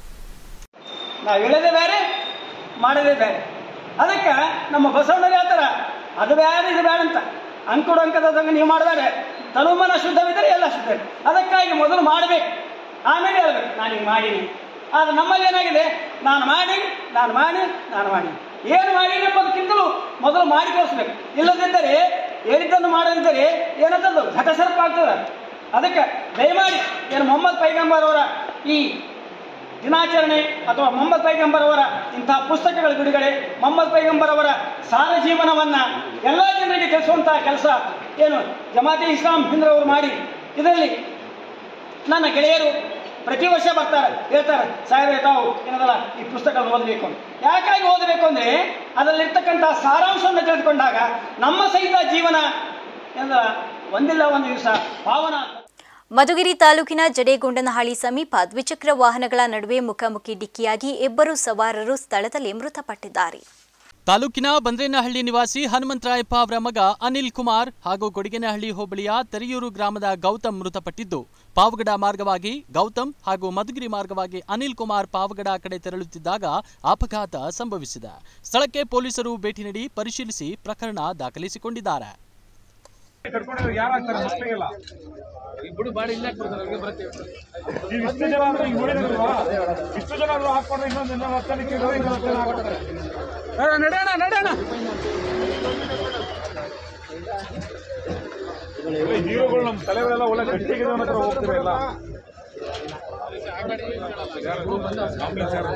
ನಾವು ಹೇಳೋದೇ ಬೇರೆ ಮಾಡೋದೇ ಬೇರೆ ಅದಕ್ಕೆ ನಮ್ಮ ಬಸವಣ್ಣರು ಹೇಳ್ತಾರ ಅದು ಬೇರೆ ಇದು ಬೇಡ ಅಂತ ಅಂಕುಡು ಅಂಕದಂಗೆ ನೀವು ಮಾಡಬೇಡ ತನುಮನ ಶುದ್ಧವಿದ್ದರೆ ಎಲ್ಲ ಶುದ್ಧ ಅದಕ್ಕಾಗಿ ಮೊದಲು ಮಾಡಬೇಕು ಆಮೇಲೆ ಹೇಳ್ಬೇಕು ನಾನು ಹಿಂಗೆ ಮಾಡೀನಿ ಆದ್ರೆ ನಮ್ಮಲ್ಲಿ ಏನಾಗಿದೆ ನಾನು ಮಾಡಿ ನಾನು ಮಾಡಿ ನಾನು ಮಾಡಿ ಏನು ಮಾಡೀನಿ ಎಂಬುದಕ್ಕಿಂತಲೂ ಮೊದಲು ಮಾಡಿ ತೋರಿಸ್ಬೇಕು ಇಲ್ಲದಿದ್ದರೆ ಹೇಳಿದ್ದನ್ನು ಮಾಡದಿದ್ದರೆ ಏನಂತದ್ದು ಘಟಸರ್ಪ ಆಗ್ತದೆ ಅದಕ್ಕೆ ದಯಮಾಡಿ ಏನು ಮೊಹಮ್ಮದ್ ಪೈಗಂಬರ್ ಅವರ ಈ ದಿನಾಚರಣೆ ಅಥವಾ ಮೊಹಮ್ಮದ್ ಪೈಗಂಬರ್ ಅವರ ಇಂತಹ ಪುಸ್ತಕಗಳ ಬಿಡುಗಡೆ ಮೊಹಮ್ಮದ್ ಪೈಗಂಬರ್ ಅವರ ಸಾರ ಜೀವನವನ್ನ ಎಲ್ಲ ಜನರಿಗೆ ತಿಳಿಸುವಂತಹ ಕೆಲಸ ಏನು ಜಮಾತೆ ಇಸ್ಲಾಂ ಹಿಂದ್ರವರು ಮಾಡಿ ಇದರಲ್ಲಿ ನನ್ನ ಗೆಳೆಯರು ಪ್ರತಿ ವರ್ಷ ಬರ್ತಾರೆ ಹೇಳ್ತಾರೆ ಸಾಹೇಬ್ರೆ ತಾವು ಏನದಲ್ಲ ಈ ಪುಸ್ತಕವನ್ನು ಓದಬೇಕು ಅಂತ ಯಾಕಾಗಿ ಓದಬೇಕು ಅಂದ್ರೆ ಅದರಲ್ಲಿರ್ತಕ್ಕಂಥ ಸಾರಾಂಶವನ್ನು ತಿಳಿದುಕೊಂಡಾಗ ನಮ್ಮ ಸಹಿತ ಜೀವನ ಏನದಲ್ಲ ಒಂದಿಲ್ಲ ಒಂದು ದಿವಸ ಪಾವನ ಆಗ್ತದೆ. ಮಧುಗಿರಿ ತಾಲೂಕಿನ ಜಡೇಗೊಂಡನಹಳ್ಳಿ ಸಮೀಪ ದ್ವಿಚಕ್ರ ವಾಹನಗಳ ನಡುವೆ ಮುಖಾಮುಖಿ ಡಿಕ್ಕಿಯಾಗಿ ಇಬ್ಬರು ಸವಾರರು ಸ್ಥಳದಲ್ಲಿ ಮೃತಪಟ್ಟಿದ್ದಾರೆ ತಾಲೂಕಿನ ಬಂದ್ರೇನಹಳ್ಳಿ ನಿವಾಸಿ ಹನುಮಂತರಾಯಪ್ಪ ಅವರ ಮಗ ಅನಿಲ್ ಕುಮಾರ್ ಹಾಗೂ ಕೊಡಿಗೆನಹಳ್ಳಿ ಹೋಬಳಿಯ ತೆರೆಯೂರು ಗ್ರಾಮದ ಗೌತಮ್ ಮೃತಪಟ್ಟಿದ್ದು ಪಾವಗಡ ಮಾರ್ಗವಾಗಿ ಗೌತಮ್ ಹಾಗೂ ಮಧುಗಿರಿ ಮಾರ್ಗವಾಗಿ ಅನಿಲ್ ಕುಮಾರ್ ಪಾವಗಡ ಕಡೆ ತೆರಳುತ್ತಿದ್ದಾಗ ಅಪಘಾತ ಸಂಭವಿಸಿದೆ ಸ್ಥಳಕ್ಕೆ ಪೊಲೀಸರು ಭೇಟಿ ನೀಡಿ ಪರಿಶೀಲಿಸಿ ಪ್ರಕರಣ ದಾಖಲಿಸಿಕೊಂಡಿದ್ದಾರೆ ಇಬ್ಬರು ಬಾಡಿ ಇಲ್ಲ ಇಷ್ಟು ಜನ ಅಂದ್ರೆ ಹಿಂಗ್ ಹೊಡಿದ್ರಲ್ವಾ? ಇಷ್ಟು ಜನ ಆದ್ರೂ ಹಾಕ್ಕೊಂಡ್ರೆ ಇನ್ನೊಂದು ಇನ್ನೊಂದು ಹತ್ತನಿಕ್ಕೆ ಇರೋ ಇನ್ನೊಂದು ಹತ್ತನ ಹಾಕ್ತಾರೆ. ಏ, ನಡೆಯೋಣ ನಡೆಯೋಣ ಒಳ್ಳೆ ಹೀರೋಗಳು ನಮ್ಮ ತಲೆಗಳೆಲ್ಲ ಒಳ್ಳೆ ಗಟ್ಟಿಯಾಗಿದೆ ಅನ್ನೋ ಹತ್ರ ಹೋಗ್ತಾರೆ ಎಲ್ಲ ಆಂಬುಲೆನ್ಸ್ ಯಾರು?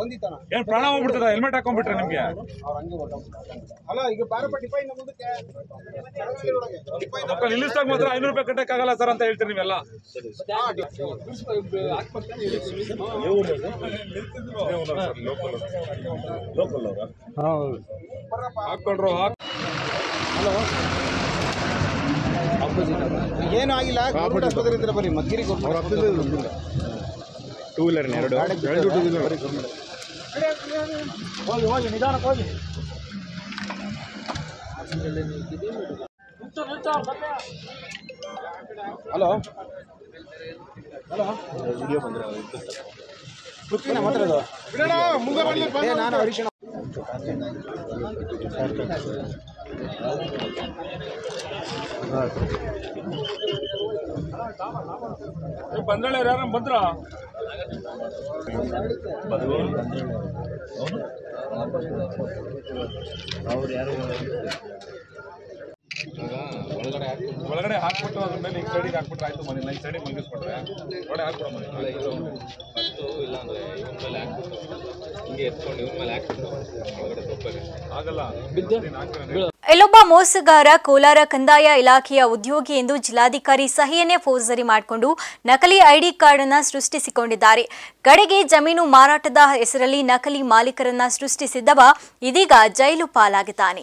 ಏನ್ ಪ್ರಾಣ ಹೋಗ್ಬಿಡ್ತದ ಹೆಲ್ಮೆಟ್ ಹಾಕೊಂಡ್ಬಿಟ್ರೆ ನಿಮ್ಗೆ ಅಲ್ಲ ಈಗ ಬಾರಪ್ಪ ಡಿಪೈ ಮುಂದಕ್ಕೆ ಮಕ್ಕಳು ನಿಲ್ಲಿಸ್ದಾಗ ಮಾತ್ರ ಐನೂರು ರೂಪಾಯಿ ಕಟ್ಟಕ್ ಆಗಲ್ಲ ಸರ್ ಅಂತ ಹೇಳ್ತೀರಿ ನೀವೆಲ್ಲ ಹಾಕೊಂಡ್ರು ಏನು ಆಗಿಲ್ಲ ಗೌರ್ಮೆಂಟ್ ಆಸ್ಪತ್ರೆ ಇದ್ರೆ ಬರೀ ಮದ್ಗಿರಿ ಟೂ ವೀಲರ್ ಎರಡು ಹೋಗಿ ಹೋಗಿ ನಿಧಾನಕ್ಕೆ ಹೋಗಿ ಹಲೋ ಹಲೋ ವಿಡಿಯೋ ಬಂದ್ರೆ ಪೃಥ್ವಿನ ಮಾತಾಡೋದು ಏ, ನಾನು ಹರೀಶ್ ಅಣ್ಣ. ಬಂದಳೆ ಯಾರು ಬಂದ್ರ ಒಳಗಡೆ ಹಾಕ್ಬಿಟ್ಟು ಅದ್ರ ಮೇಲೆ ಈ ಸೈಡಿಗೆ ಹಾಕ್ಬಿಟ್ರೆ ಆಯ್ತು ಮನೆ ಈ ಸೈಡಿಗೆ ಮಲಗಿಸ್ಬಿಟ್ರೆ ಒಳಗಡೆ ಹಾಕ್ಬಿಡೋ ಮನೆ ಆಗಲ್ಲ ಇಲ್ಲೊಬ್ಬ ಮೋಸಗಾರ ಕೋಲಾರ ಕಂದಾಯ ಇಲಾಖೆಯ ಉದ್ಯೋಗಿ ಎಂದು ಜಿಲ್ಲಾಧಿಕಾರಿ ಸಹಿಯನ್ನೇ ಫೋರ್ಜರಿ ಮಾಡಿಕೊಂಡು ನಕಲಿ ಐಡಿ ಕಾರ್ಡ್ ಅನ್ನ ಸೃಷ್ಟಿಸಿಕೊಂಡಿದ್ದಾರೆ ಕಡೆಗೆ ಜಮೀನು ಮಾರಾಟದ ಹೆಸರಲ್ಲಿ ನಕಲಿ ಮಾಲೀಕರನ್ನ ಸೃಷ್ಟಿಸಿದ್ದವ ಇದೀಗ ಜೈಲು ಪಾಲಾಗಿದ್ದಾನೆ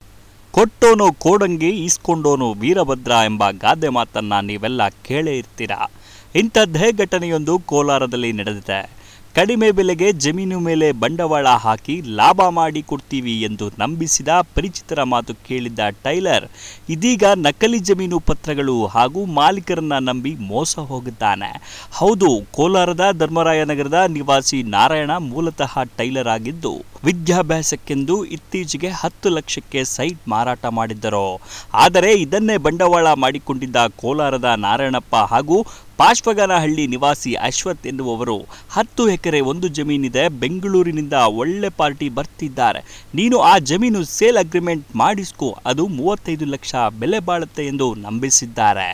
ಕೊಟ್ಟೋನು ಕೋಡಂಗಿ ಈಸ್ಕೊಂಡೋನು ವೀರಭದ್ರ ಎಂಬ ಗಾದೆ ಮಾತನ್ನ ನೀವೆಲ್ಲ ಕೇಳೇ ಇರ್ತೀರಾ ಇಂಥದ್ದೇ ಘಟನೆಯೊಂದು ಕೋಲಾರದಲ್ಲಿ ನಡೆದಿದೆ ಕಡಿಮೆ ಬೆಲೆಗೆ ಜಮೀನು ಮೇಲೆ ಬಂಡವಾಳ ಹಾಕಿ ಲಾಭ ಮಾಡಿ ಕೊಡ್ತೀವಿ ಎಂದು ನಂಬಿಸಿದ ಪರಿಚಿತರ ಮಾತು ಕೇಳಿದ್ದ ಟೈಲರ್ ಇದೀಗ ನಕಲಿ ಜಮೀನು ಪತ್ರಗಳು ಹಾಗೂ ಮಾಲೀಕರನ್ನ ನಂಬಿ ಮೋಸ ಹೋಗಿದ್ದಾನೆ ಹೌದು ಕೋಲಾರದ ಧರ್ಮರಾಯನಗರದ ನಿವಾಸಿ ನಾರಾಯಣ ಮೂಲತಃ ಟೈಲರ್ ಆಗಿದ್ದು ವಿದ್ಯಾಭ್ಯಾಸಕ್ಕೆಂದು ಇತ್ತೀಚೆಗೆ ಹತ್ತು ಲಕ್ಷಕ್ಕೆ ಸೈಟ್ ಮಾರಾಟ ಮಾಡಿದ್ದರು ಆದರೆ ಇದನ್ನೇ ಬಂಡವಾಳ ಮಾಡಿಕೊಂಡಿದ್ದ ಕೋಲಾರದ ನಾರಾಯಣಪ್ಪ ಹಾಗೂ ಪಾಶ್ವಗನಹಳ್ಳಿ ನಿವಾಸಿ ಅಶ್ವಥ್ ಎನ್ನುವವರು ಹತ್ತು ಎಕರೆ ಒಂದು ಜಮೀನಿದೆ ಬೆಂಗಳೂರಿನಿಂದ ಒಳ್ಳೆ ಪಾರ್ಟಿ ಬರ್ತಿದ್ದಾರೆ ನೀನು ಆ ಜಮೀನು ಸೇಲ್ ಅಗ್ರಿಮೆಂಟ್ ಮಾಡಿಸ್ಕೊ ಅದು ಮೂವತ್ತೈದು ಲಕ್ಷ ಬೆಲೆ ಬಾಳುತ್ತೆ ಎಂದು ನಂಬಿಸಿದ್ದಾರೆ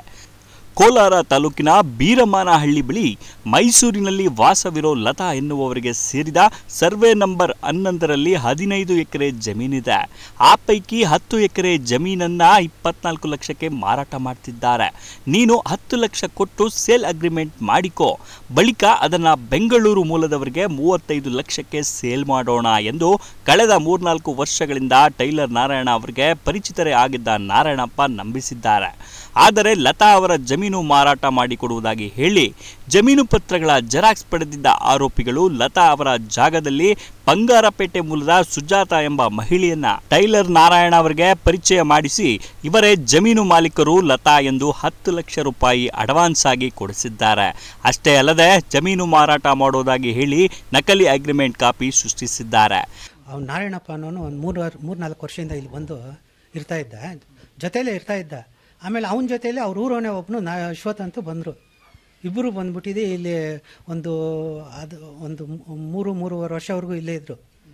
ಕೋಲಾರ ತಾಲೂಕಿನ ಬೀರಮಾನಹಳ್ಳಿ ಬಳಿ ಮೈಸೂರಿನಲ್ಲಿ ವಾಸವಿರೋ ಲತಾ ಎನ್ನುವವರಿಗೆ ಸೇರಿದ ಸರ್ವೆ ನಂಬರ್ ಹನ್ನೊಂದರಲ್ಲಿ ಹದಿನೈದು ಎಕರೆ ಜಮೀನಿದೆ ಆ ಪೈಕಿ ಹತ್ತು ಎಕರೆ ಜಮೀನನ್ನ ಇಪ್ಪತ್ನಾಲ್ಕು ಲಕ್ಷಕ್ಕೆ ಮಾರಾಟ ಮಾಡ್ತಿದ್ದಾರೆ ನೀನು ಹತ್ತು ಲಕ್ಷ ಕೊಟ್ಟು ಸೇಲ್ ಅಗ್ರಿಮೆಂಟ್ ಮಾಡಿಕೋ ಬಳಿಕ ಅದನ್ನ ಬೆಂಗಳೂರು ಮೂಲದವರಿಗೆ ಮೂವತ್ತೈದು ಲಕ್ಷಕ್ಕೆ ಸೇಲ್ ಮಾಡೋಣ ಎಂದು ಕಳೆದ ಮೂರ್ನಾಲ್ಕು ವರ್ಷಗಳಿಂದ ಟೈಲರ್ ನಾರಾಯಣ ಅವರಿಗೆ ಪರಿಚಿತರೇ ಆಗಿದ್ದ ನಾರಾಯಣಪ್ಪ ನಂಬಿಸಿದ್ದಾರೆ ಆದರೆ ಲತಾ ಅವರ ಜಮೀನು ಮಾರಾಟ ಮಾಡಿಕೊಡುವುದಾಗಿ ಹೇಳಿ ಜಮೀನು ಪತ್ರಗಳ ಜೆರಾಕ್ಸ್ ಪಡೆದಿದ್ದ ಆರೋಪಿಗಳು ಲತಾ ಅವರ ಜಾಗದಲ್ಲಿ ಬಂಗಾರಪೇಟೆ ಮೂಲದ ಸುಜಾತ ಎಂಬ ಮಹಿಳೆಯನ್ನ ಟೈಲರ್ ನಾರಾಯಣ ಅವರಿಗೆ ಪರಿಚಯ ಮಾಡಿಸಿ ಇವರೇ ಜಮೀನು ಮಾಲೀಕರು ಲತಾ ಎಂದು ಹತ್ತು ಲಕ್ಷ ರೂಪಾಯಿ ಅಡ್ವಾನ್ಸ್ ಆಗಿ ಕೊಡಿಸಿದ್ದಾರೆ ಅಷ್ಟೇ ಅಲ್ಲದೆ ಜಮೀನು ಮಾರಾಟ ಮಾಡೋದಾಗಿ ಹೇಳಿ ನಕಲಿ ಅಗ್ರಿಮೆಂಟ್ ಕಾಪಿ ಸೃಷ್ಟಿಸಿದ್ದಾರೆ ಅವ್ನು ನಾರಾಯಣಪ್ಪ ಅನ್ನೋನು ಒಂದು ಮೂರು ಮೂರು ನಾಲ್ಕು ವರ್ಷದಿಂದ ಇಲ್ಲಿ ಬಂದು ಇರ್ತಾ ಇದ್ದ ಜೊತೆಯಲ್ಲೇ ಇರ್ತಾ ಇದ್ದ ಆಮೇಲೆ ಅವನ ಜೊತೆಯಲ್ಲಿ ಅವ್ರ ಊರವನೇ ಒಬ್ಬನು ನಾ ಅಶ್ವಥ್ ಅಂತೂ ಬಂದರು ಇಬ್ಬರು ಬಂದ್ಬಿಟ್ಟಿದೆ ಇಲ್ಲಿ ಒಂದು ಅದು ಒಂದು ಮೂರು ಮೂರುವರೆ ವರ್ಷವರೆಗೂ ಇಲ್ಲೇ ಇದ್ದರು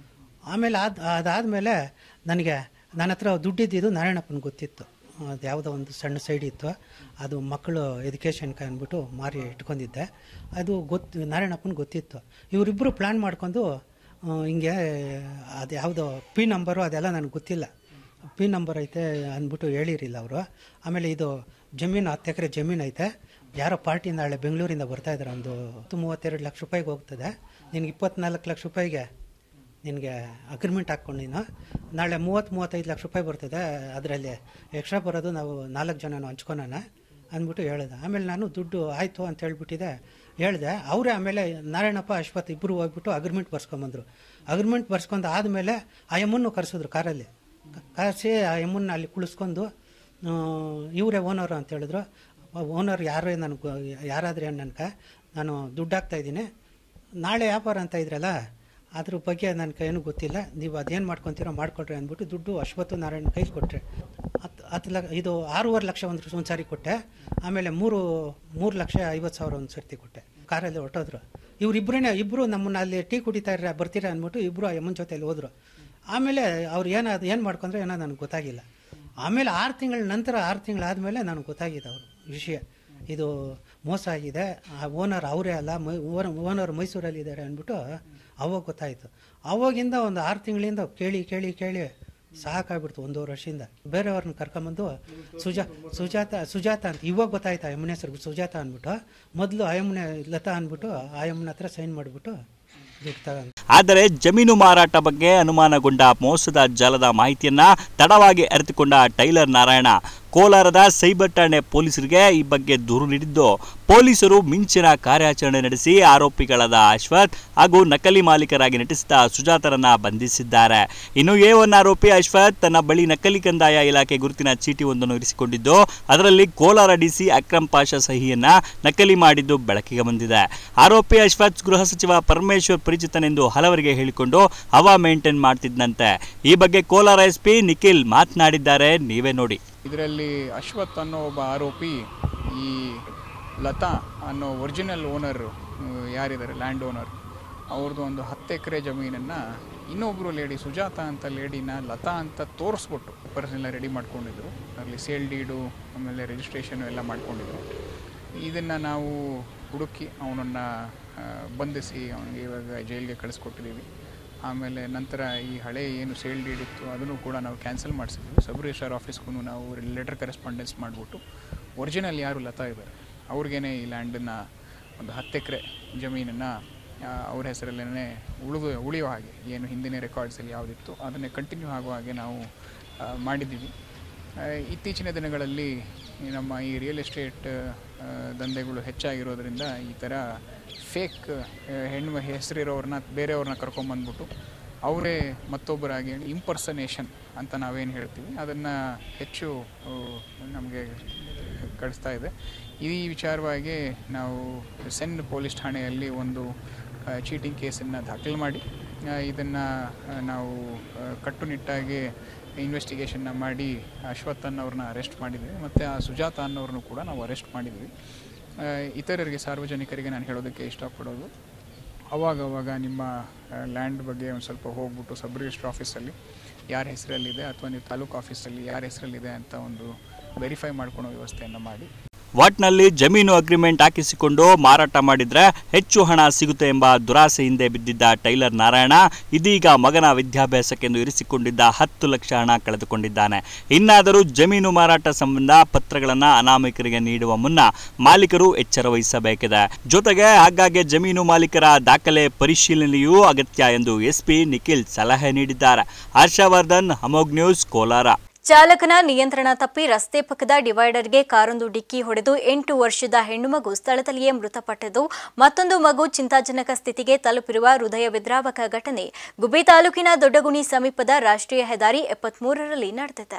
ಆಮೇಲೆ ಅದು ಅದಾದಮೇಲೆ ನನಗೆ ನನ್ನ ಹತ್ರ ದುಡ್ಡಿದ್ದಿದ್ದು ನಾರಾಯಣಪ್ಪನ ಗೊತ್ತಿತ್ತು ಅದು ಯಾವುದೋ ಒಂದು ಸಣ್ಣ ಸೈಡ್ ಇತ್ತು ಅದು ಮಕ್ಕಳು ಎಜುಕೇಷನ್ಗೆ ಅಂದ್ಬಿಟ್ಟು ಮಾರಿ ಇಟ್ಕೊಂಡಿದ್ದೆ ಅದು ಗೊತ್ತು ನಾರಾಯಣಪ್ಪನ ಗೊತ್ತಿತ್ತು ಇವರಿಬ್ಬರು ಪ್ಲ್ಯಾನ್ ಮಾಡ್ಕೊಂಡು ಆ, ಹಿಂಗೆ ಅದು ಯಾವುದೋ ಪಿ ನಂಬರು ಅದೆಲ್ಲ ನನಗೆ ಗೊತ್ತಿಲ್ಲ ಪಿ ನಂಬರ್ ಐತೆ ಅಂದ್ಬಿಟ್ಟು ಹೇಳಿರಿಲ್ಲ ಅವರು ಆಮೇಲೆ ಇದು ಜಮೀನು ಹತ್ತು ಎಕರೆ ಜಮೀನು ಐತೆ ಯಾರೋ ಪಾರ್ಟಿ ನಾಳೆ ಬೆಂಗಳೂರಿಂದ ಬರ್ತಾ ಇದ್ದಾರೆ ಒಂದು ಹತ್ತು ಮೂವತ್ತೆರಡು ಲಕ್ಷ ರೂಪಾಯಿಗೆ ಹೋಗ್ತದೆ ನಿನಗೆ ಇಪ್ಪತ್ನಾಲ್ಕು ಲಕ್ಷ ರೂಪಾಯಿಗೆ ನಿನಗೆ ಅಗ್ರಿಮೆಂಟ್ ಹಾಕ್ಕೊಂಡು ನೀನು ನಾಳೆ ಮೂವತ್ತು ಮೂವತ್ತೈದು ಲಕ್ಷ ರೂಪಾಯಿ ಬರ್ತದೆ ಅದರಲ್ಲಿ ಎಕ್ಸ್ಟ್ರಾ ಬರೋದು ನಾವು ನಾಲ್ಕು ಜನನು ಹಂಚ್ಕೊಳೋಣ ಅಂದ್ಬಿಟ್ಟು ಹೇಳಿದೆ ಆಮೇಲೆ ನಾನು ದುಡ್ಡು ಆಯಿತು ಅಂತ ಹೇಳ್ಬಿಟ್ಟಿದೆ ಹೇಳಿದೆ ಅವರೇ ಆಮೇಲೆ ನಾರಾಯಣಪ್ಪ ಅಶ್ವಥ್ ಇಬ್ಬರು ಹೋಗ್ಬಿಟ್ಟು ಅಗ್ರಿಮೆಂಟ್ ಬರ್ಸ್ಕೊಂಬಂದರು ಅಗ್ರಿಮೆಂಟ್ ಬರ್ಸ್ಕೊಂಡು ಆದಮೇಲೆ ಆ ಎಮ್ಮನ್ನು ಕರೆಸಿದ್ರು ಕಾರಲ್ಲಿ ಕರೆಸಿ ಆ ಎಮ್ಮನ್ನ ಅಲ್ಲಿ ಕುಳಿಸ್ಕೊಂಡು ಇವರೇ ಓನರು ಅಂತ ಹೇಳಿದ್ರು ಓನರ್ ಯಾರೇ ನನಗೆ ಯಾರಾದ್ರೆ ನನಗೆ ನಾನು ದುಡ್ಡು ಹಾಕ್ತಾ ಇದ್ದೀನಿ ನಾಳೆ ವ್ಯಾಪಾರ ಅಂತ ಇದ್ರಲ್ಲ ಅದ್ರ ಬಗ್ಗೆ ನನಗೆ ಏನೂ ಗೊತ್ತಿಲ್ಲ ನೀವು ಅದೇನು ಮಾಡ್ಕೊತೀರೋ ಮಾಡ್ಕೊಡ್ರಿ ಅಂದ್ಬಿಟ್ಟು ದುಡ್ಡು ಅಶ್ವತ್ತು ನಾರಾಯಣ ಕೈಲಿ ಕೊಟ್ಟರೆ ಹತ್ತು ಹತ್ತು ಲಕ್ಷ ಇದು ಆರೂವರೆ ಲಕ್ಷ ಒಂದು ಒಂದು ಸಾರಿ ಕೊಟ್ಟೆ ಆಮೇಲೆ ಮೂರು ಮೂರು ಲಕ್ಷ ಐವತ್ತು ಸಾವಿರ ಒಂದು ಸರ್ತಿ ಕೊಟ್ಟೆ ಕಾರಲ್ಲಿ ಹೊರಟೋದ್ರು ಇವರಿಬ್ಬರೇ ಇಬ್ಬರು ನಮ್ಮನ್ನ ಅಲ್ಲಿ ಟೀ ಕುಡಿತಾ ಇರ ಬರ್ತೀರಾ ಅಂದ್ಬಿಟ್ಟು ಇಬ್ಬರು ಆ ಯಮ್ಮನ ಜೊತೆಲಿ ಹೋದ್ರು ಆಮೇಲೆ ಅವ್ರು ಏನಾದ್ರು ಏನು ಮಾಡ್ಕೊಂಡ್ರೆ ಏನೋ ನನಗೆ ಗೊತ್ತಾಗಿಲ್ಲ ಆಮೇಲೆ ಆರು ತಿಂಗಳ ನಂತರ ಆರು ತಿಂಗಳಾದಮೇಲೆ ನನಗೆ ಗೊತ್ತಾಗಿದೆ ಅವರು ವಿಷಯ ಇದು ಮೋಸ ಆಗಿದೆ ಆ ಓನರ್ ಅವರೇ ಅಲ್ಲ ಮೈ ಓನರ್ ಮೈಸೂರಲ್ಲಿದ್ದಾರೆ ಅಂದ್ಬಿಟ್ಟು ಅವಾಗ ಗೊತ್ತಾಯಿತು ಅವಾಗಿಂದ ಒಂದು ಆರು ತಿಂಗಳಿಂದ ಕೇಳಿ ಕೇಳಿ ಕೇಳಿ ಸಾಕಾಗ್ಬಿಡ್ತು ಒಂದೂವರೆ ವರ್ಷದಿಂದ ಬೇರೆಯವ್ರನ್ನ ಕರ್ಕೊಂಬಂದು ಸುಜಾ ಸುಜಾತ ಸುಜಾತ ಅಂತ ಇವಾಗ ಗೊತ್ತಾಯ್ತು ಆ ಯಮುನೆ ಹೆಸರು ಸುಜಾತ ಅಂದ್ಬಿಟ್ಟು ಮೊದಲು ಆ ಯಮುನೆ ಲತಾ ಅಂದ್ಬಿಟ್ಟು ಆ ಯಮುನ ಹತ್ರ ಸೈನ್ ಮಾಡಿಬಿಟ್ಟು ದುಡ್ಡು ತಗೊಂಡು ಆದರೆ ಜಮೀನು ಮಾರಾಟ ಬಗ್ಗೆ ಅನುಮಾನಗೊಂಡ ಮೋಸದ ಜಾಲದ ಮಾಹಿತಿಯನ್ನ ತಡವಾಗಿ ಅರಿತುಕೊಂಡ ಟೈಲರ್ ನಾರಾಯಣ ಕೋಲಾರದ ಸೈಬರ್ ಠಾಣೆ ಪೊಲೀಸರಿಗೆ ಈ ಬಗ್ಗೆ ದೂರು ನೀಡಿದ್ದು ಪೊಲೀಸರು ಮಿಂಚಿನ ಕಾರ್ಯಾಚರಣೆ ನಡೆಸಿ ಆರೋಪಿಗಳಾದ ಅಶ್ವಥ್ ಹಾಗೂ ನಕಲಿ ಮಾಲೀಕರಾಗಿ ನಟಿಸಿದ ಸುಜಾತರನ್ನ ಬಂಧಿಸಿದ್ದಾರೆ ಇನ್ನು ಎ ಒನ್ ಆರೋಪಿ ಅಶ್ವಥ್ ತನ್ನ ಬಳಿ ನಕಲಿ ಕಂದಾಯ ಇಲಾಖೆ ಗುರುತಿನ ಚೀಟಿ ಒಂದನ್ನು ಇರಿಸಿಕೊಂಡಿದ್ದು ಅದರಲ್ಲಿ ಕೋಲಾರ ಡಿಸಿ ಅಕ್ರಮ್ ಪಾಷಾ ಸಹಿಯನ್ನ ನಕಲಿ ಮಾಡಿದ್ದು ಬೆಳಕಿಗೆ ಬಂದಿದೆ ಆರೋಪಿ ಅಶ್ವಥ್ ಗೃಹ ಸಚಿವ ಪರಮೇಶ್ವರ್ ಪರಿಚಿತನೆಂದು ಹಲವರಿಗೆ ಹೇಳಿಕೊಂಡು ಹವಾ ಮೇಂಟೈನ್ ಮಾಡ್ತಿದ್ದಂತೆ ಈ ಬಗ್ಗೆ ಕೋಲಾರ ಎಸ್ಪಿ ನಿಖಿಲ್ ಮಾತನಾಡಿದ್ದಾರೆ ನೀವೇ ನೋಡಿ ಇದರಲ್ಲಿ ಅಶ್ವಥ್ ಅನ್ನೋ ಒಬ್ಬ ಆರೋಪಿ ಈ ಲತಾ ಅನ್ನೋ ಒರಿಜಿನಲ್ ಓನರ್ ಯಾರಿದ್ದಾರೆ ಲ್ಯಾಂಡ್ ಓನರ್ ಅವ್ರದ್ದು ಒಂದು ಹತ್ತು ಎಕರೆ ಜಮೀನನ್ನು ಇನ್ನೊಬ್ಬರು ಲೇಡಿ ಸುಜಾತ ಅಂತ ಲೇಡಿನ ಲತಾ ಅಂತ ತೋರಿಸ್ಬಿಟ್ಟು ಪೇಪರ್ಸ್ನೆಲ್ಲ ರೆಡಿ ಮಾಡ್ಕೊಂಡಿದ್ರು ಅದರಲ್ಲಿ ಸೇಲ್ ಡೀಡು ಆಮೇಲೆ ರಿಜಿಸ್ಟ್ರೇಷನು ಎಲ್ಲ ಮಾಡ್ಕೊಂಡಿದ್ರು ಇದನ್ನು ನಾವು ಹುಡುಕಿ ಅವನನ್ನು ಬಂಧಿಸಿ ಅವನಿಗೆ ಇವಾಗ ಜೈಲಿಗೆ ಕಳಿಸ್ಕೊಟ್ಟಿದ್ದೀವಿ ಆಮೇಲೆ ನಂತರ ಈ ಹಳೆ ಏನು ಸೇಲ್ ಡೀಡ್ ಇತ್ತು ಅದನ್ನು ಕೂಡ ನಾವು ಕ್ಯಾನ್ಸಲ್ ಮಾಡಿಸಿದ್ವಿ ಸಬ್ ರಿಜಿಸ್ಟ್ರಾರ್ ಆಫೀಸ್ಗೂ ನಾವು ಲೆಟರ್ ಕರೆಸ್ಪಾಂಡೆನ್ಸ್ ಮಾಡಿಬಿಟ್ಟು ಒರಿಜಿನಲ್ ಯಾರು ಲತಾ ಇದ್ದಾರೆ ಅವ್ರಿಗೇನೆ ಈ ಲ್ಯಾಂಡನ್ನು ಒಂದು ಹತ್ತು ಎಕರೆ ಜಮೀನನ್ನು ಅವ್ರ ಹೆಸರಲ್ಲೇ ಉಳಿದು ಉಳಿಯೋ ಹಾಗೆ ಏನು ಹಿಂದಿನ ರೆಕಾರ್ಡ್ಸಲ್ಲಿ ಯಾವುದಿತ್ತು ಅದನ್ನೇ ಕಂಟಿನ್ಯೂ ಆಗುವ ಹಾಗೆ ನಾವು ಆ, ಮಾಡಿದ್ದೀವಿ ಆ, ಇತ್ತೀಚಿನ ದಿನಗಳಲ್ಲಿ ಈ ನಮ್ಮ ಈ ರಿಯಲ್ ಎಸ್ಟೇಟ್ ಆ, ದಂಧೆಗಳು ಹೆಚ್ಚಾಗಿರೋದ್ರಿಂದ ಈ ಥರ ಫೇಕ್ ಹೆಣ್ಣು ಹೆಸರಿರೋರನ್ನ ಬೇರೆಯವ್ರನ್ನ ಕರ್ಕೊಂಬಂದ್ಬಿಟ್ಟು ಅವರೇ ಮತ್ತೊಬ್ಬರಾಗಿ ಇಂಪರ್ಸನೇಷನ್ ಅಂತ ನಾವೇನು ಹೇಳ್ತೀವಿ ಅದನ್ನು ಹೆಚ್ಚು ನಮಗೆ ಕಳಿಸ್ತಾ ಇದೆ ಈ ವಿಚಾರವಾಗಿ ನಾವು ಸೆನ್ ಪೊಲೀಸ್ ಠಾಣೆಯಲ್ಲಿ ಒಂದು ಚೀಟಿಂಗ್ ಕೇಸನ್ನು ದಾಖಲು ಮಾಡಿ ಇದನ್ನು ನಾವು ಆ, ಕಟ್ಟುನಿಟ್ಟಾಗಿ ಇನ್ವೆಸ್ಟಿಗೇಷನ್ನ ಮಾಡಿ ಅಶ್ವಥ್ ಅನ್ನೋರನ್ನ ಅರೆಸ್ಟ್ ಮಾಡಿದ್ವಿ ಮತ್ತು ಆ ಸುಜಾತ ಅನ್ನೋರನ್ನು ಕೂಡ ನಾವು ಅರೆಸ್ಟ್ ಮಾಡಿದ್ವಿ ಆ, ಇತರರಿಗೆ ಸಾರ್ವಜನಿಕರಿಗೆ ನಾನು ಹೇಳೋದಕ್ಕೆ ಇಷ್ಟಪಡೋದು ಅವಾಗವಾಗ ನಿಮ್ಮ ಲ್ಯಾಂಡ್ ಬಗ್ಗೆ ಒಂದು ಸ್ವಲ್ಪ ಹೋಗ್ಬಿಟ್ಟು ಸಬ್ ರಿಜಿಸ್ಟ್ರ್ ಆಫೀಸಲ್ಲಿ ಯಾರ ಹೆಸರಲ್ಲಿದೆ ಅಥವಾ ನೀವು ತಾಲೂಕು ಆಫೀಸಲ್ಲಿ ಯಾರ ಹೆಸರಲ್ಲಿದೆ ಅಂತ ಒಂದು ವೆರಿಫೈ ಮಾಡ್ಕೊಳೋ ವ್ಯವಸ್ಥೆಯನ್ನು ಮಾಡಿ ವಾಟ್ನಲ್ಲಿ ಜಮೀನು ಅಗ್ರಿಮೆಂಟ್ ಹಾಕಿಸಿಕೊಂಡು ಮಾರಾಟ ಮಾಡಿದ್ರೆ ಹೆಚ್ಚು ಹಣ ಸಿಗುತ್ತೆ ಎಂಬ ದುರಾಸೆ ಹಿಂದೆ ಬಿದ್ದಿದ್ದ ಟೈಲರ್ ನಾರಾಯಣ ಇದೀಗ ಮಗನ ವಿದ್ಯಾಭ್ಯಾಸಕ್ಕೆಂದು ಇರಿಸಿಕೊಂಡಿದ್ದ ಹತ್ತು ಲಕ್ಷ ಹಣ ಕಳೆದುಕೊಂಡಿದ್ದಾನೆ ಇನ್ನಾದರೂ ಜಮೀನು ಮಾರಾಟ ಸಂಬಂಧ ಪತ್ರಗಳನ್ನು ಅನಾಮಿಕರಿಗೆ ನೀಡುವ ಮುನ್ನ ಮಾಲೀಕರು ಎಚ್ಚರ ವಹಿಸಬೇಕಿದೆ ಜೊತೆಗೆ ಆಗಾಗ್ಗೆ ಜಮೀನು ಮಾಲೀಕರ ದಾಖಲೆ ಪರಿಶೀಲನೆಯೂ ಅಗತ್ಯ ಎಂದು ಎಸ್ಪಿ ನಿಖಿಲ್ ಸಲಹೆ ನೀಡಿದ್ದಾರೆ ಹರ್ಷವರ್ಧನ್ ಅಮೋಗ್ ನ್ಯೂಸ್ ಕೋಲಾರ ಚಾಲಕನ ನಿಯಂತ್ರಣ ತಪ್ಪಿ ರಸ್ತೆ ಪಕ್ಕದ ಡಿವೈಡರ್ಗೆ ಕಾರೊಂದು ಡಿಕ್ಕಿ ಹೊಡೆದು ಎಂಟು ವರ್ಷದ ಹೆಣ್ಣು ಮಗು ಸ್ಥಳದಲ್ಲಿಯೇ ಮೃತಪಟ್ಟಿದ್ದು ಮತ್ತೊಂದು ಮಗು ಚಿಂತಾಜನಕ ಸ್ಥಿತಿಗೆ ತಲುಪಿರುವ ಹೃದಯ ವಿದ್ರಾವಕ ಘಟನೆ ಗುಬ್ಬಿ ತಾಲೂಕಿನ ದೊಡ್ಡಗುಣಿ ಸಮೀಪದ ರಾಷ್ಟ್ರೀಯ ಹೆದ್ದಾರಿ ಎಪ್ಪತ್ಮೂರರಲ್ಲಿ ನಡೆದಿದೆ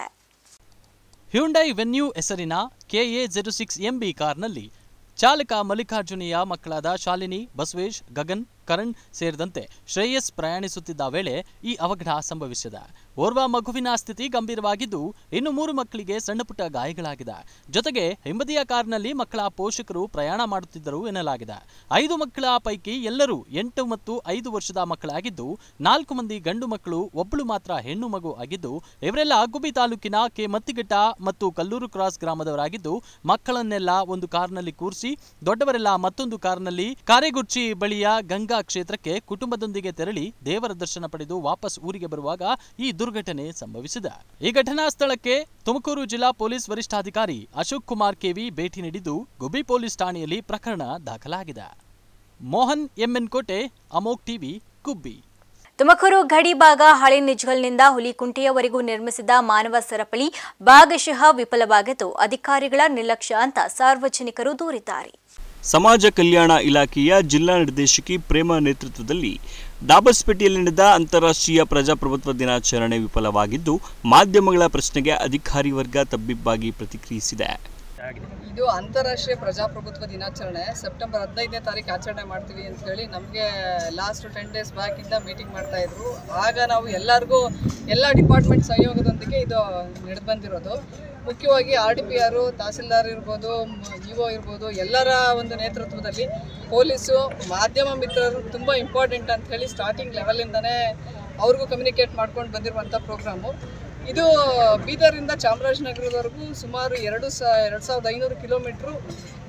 ಹ್ಯುಂಡೈ ವೆನ್ಯೂ ಹೆಸರಿನ ಕೆಎ ಜೀರೋ ಸಿಕ್ಸ್ ಎಂಬಿ ಕಾರ್ನಲ್ಲಿ ಚಾಲಕ ಮಲ್ಲಿಕಾರ್ಜುನಿಯ ಮಕ್ಕಳಾದ ಶಾಲಿನಿ ಬಸವೇಶ್ ಗಗನ್ ಕರಣ್ ಸೇರಿದಂತೆ ಶ್ರೇಯಸ್ ಪ್ರಯಾಣಿಸುತ್ತಿದ್ದ ವೇಳೆ ಈ ಅವಘಡ ಸಂಭವಿಸಿದೆ ಓರ್ವ ಮಗುವಿನ ಸ್ಥಿತಿ ಗಂಭೀರವಾಗಿದ್ದು ಇನ್ನು ಮೂರು ಮಕ್ಕಳಿಗೆ ಸಣ್ಣಪುಟ್ಟ ಗಾಯಗಳಾಗಿದೆ ಜೊತೆಗೆ ಹಿಂಬದಿಯ ಕಾರ್ನಲ್ಲಿ ಮಕ್ಕಳ ಪೋಷಕರು ಪ್ರಯಾಣ ಮಾಡುತ್ತಿದ್ದರು ಎನ್ನಲಾಗಿದೆ ಐದು ಮಕ್ಕಳ ಪೈಕಿ ಎಲ್ಲರೂ ಎಂಟು ಮತ್ತು ಐದು ವರ್ಷದ ಮಕ್ಕಳಾಗಿದ್ದು ನಾಲ್ಕು ಮಂದಿ ಗಂಡು ಮಕ್ಕಳು ಒಬ್ಬಳು ಮಾತ್ರ ಹೆಣ್ಣು ಮಗು ಆಗಿದ್ದು ಇವರೆಲ್ಲ ಗುಬ್ಬಿ ತಾಲೂಕಿನ ಕೆ ಮತ್ತಿಘಟ್ಟ ಮತ್ತು ಕಲ್ಲೂರು ಕ್ರಾಸ್ ಗ್ರಾಮದವರಾಗಿದ್ದು ಮಕ್ಕಳನ್ನೆಲ್ಲ ಒಂದು ಕಾರ್ನಲ್ಲಿ ಕೂರಿಸಿ ದೊಡ್ಡವರೆಲ್ಲ ಮತ್ತೊಂದು ಕಾರ್ನಲ್ಲಿ ಕಾರೆಗುಚ್ಚಿ ಬಳಿಯ ಗಂಗಾ ಕ್ಷೇತ್ರಕ್ಕೆ ಕುಟುಂಬದೊಂದಿಗೆ ತೆರಳಿ ದೇವರ ದರ್ಶನ ಪಡೆದು ವಾಪಸ್ ಊರಿಗೆ ಬರುವಾಗ ಈ ದುರ್ಘಟನೆ ಸಂಭವಿಸಿದೆ ಈ ಘಟನಾ ಸ್ಥಳಕ್ಕೆ ತುಮಕೂರು ಜಿಲ್ಲಾ ಪೊಲೀಸ್ ವರಿಷ್ಠಾಧಿಕಾರಿ ಅಶೋಕ್ ಕುಮಾರ್ ಕೆವಿ ಭೇಟಿ ನೀಡಿದ್ದು ಗುಬ್ಬಿ ಪೊಲೀಸ್ ಠಾಣೆಯಲ್ಲಿ ಪ್ರಕರಣ ದಾಖಲಾಗಿದೆ ಮೋಹನ್ ಎಂಎನ್ ಕೋಟೆ ಅಮೋಕ್ ಟಿವಿ ಗುಬ್ಬಿ ತುಮಕೂರು ಗಡಿ ಭಾಗ ಹಳೆ ನಿಜ್ಗಲ್ನಿಂದ ಹುಲಿಕುಂಟೆಯವರೆಗೂ ನಿರ್ಮಿಸಿದ ಮಾನವ ಸರಪಳಿ ಭಾಗಶಃ ವಿಫಲವಾಗಿದ್ದು ಅಧಿಕಾರಿಗಳ ನಿರ್ಲಕ್ಷ್ಯ ಅಂತ ಸಾರ್ವಜನಿಕರು ದೂರಿದ್ದಾರೆ ಸಮಾಜ ಕಲ್ಯಾಣ ಇಲಾಖೆಯ ಜಿಲ್ಲಾ ನಿರ್ದೇಶಕಿ ಪ್ರೇಮ ನೇತೃತ್ವದಲ್ಲಿ ದಾಬಸ್ಪೇಟೆಯಲ್ಲಿ ನಡೆದ ಅಂತಾರಾಷ್ಟ್ರೀಯ ಪ್ರಜಾಪ್ರಭುತ್ವ ದಿನಾಚರಣೆ ವಿಫಲವಾಗಿದ್ದು ಮಾಧ್ಯಮಗಳ ಪ್ರಶ್ನೆಗೆ ಅಧಿಕಾರಿ ವರ್ಗ ತಬ್ಬಿಬ್ಬಾಗಿ ಪ್ರತಿಕ್ರಿಯಿಸಿದೆ ಇದು ಅಂತಾರಾಷ್ಟ್ರೀಯ ಪ್ರಜಾಪ್ರಭುತ್ವ ದಿನಾಚರಣೆ ಸೆಪ್ಟೆಂಬರ್ ಹದಿನೈದನೇ ತಾರೀಕು ಆಚರಣೆ ಮಾಡ್ತೀವಿ ಅಂತ ಹೇಳಿ ನಮಗೆ ಲಾಸ್ಟ್ ಟೆನ್ ಡೇಸ್ ಬ್ಯಾಕಿಂದ ಮೀಟಿಂಗ್ ಮಾಡ್ತಾ ಇದ್ರು ಆಗ ನಾವು ಎಲ್ಲರಿಗೂ ಎಲ್ಲ ಡಿಪಾರ್ಟ್ಮೆಂಟ್ ಸಹಯೋಗದೊಂದಿಗೆ ಇದು ನಡೆದು ಬಂದಿರೋದು ಮುಖ್ಯವಾಗಿ ಆರ್ ಡಿ ಪಿ ಆರು ತಹಸೀಲ್ದಾರ್ ಇರ್ಬೋದು ಇ ಒ ಇರ್ಬೋದು ಎಲ್ಲರ ಒಂದು ನೇತೃತ್ವದಲ್ಲಿ ಪೊಲೀಸು ಮಾಧ್ಯಮ ಮಿತ್ರರು ತುಂಬ ಇಂಪಾರ್ಟೆಂಟ್ ಅಂತ ಹೇಳಿ ಸ್ಟಾರ್ಟಿಂಗ್ ಲೆವೆಲಿಂದನೇ ಅವ್ರಿಗೂ ಕಮ್ಯುನಿಕೇಟ್ ಮಾಡ್ಕೊಂಡು ಬಂದಿರುವಂಥ ಪ್ರೋಗ್ರಾಮು ಇದು ಬೀದರಿಂದ ಚಾಮರಾಜನಗರದವರೆಗೂ ಸುಮಾರು ಎರಡು ಸಾ ಎರಡು ಸಾವಿರದ ಐನೂರು ಕಿಲೋಮೀಟ್ರು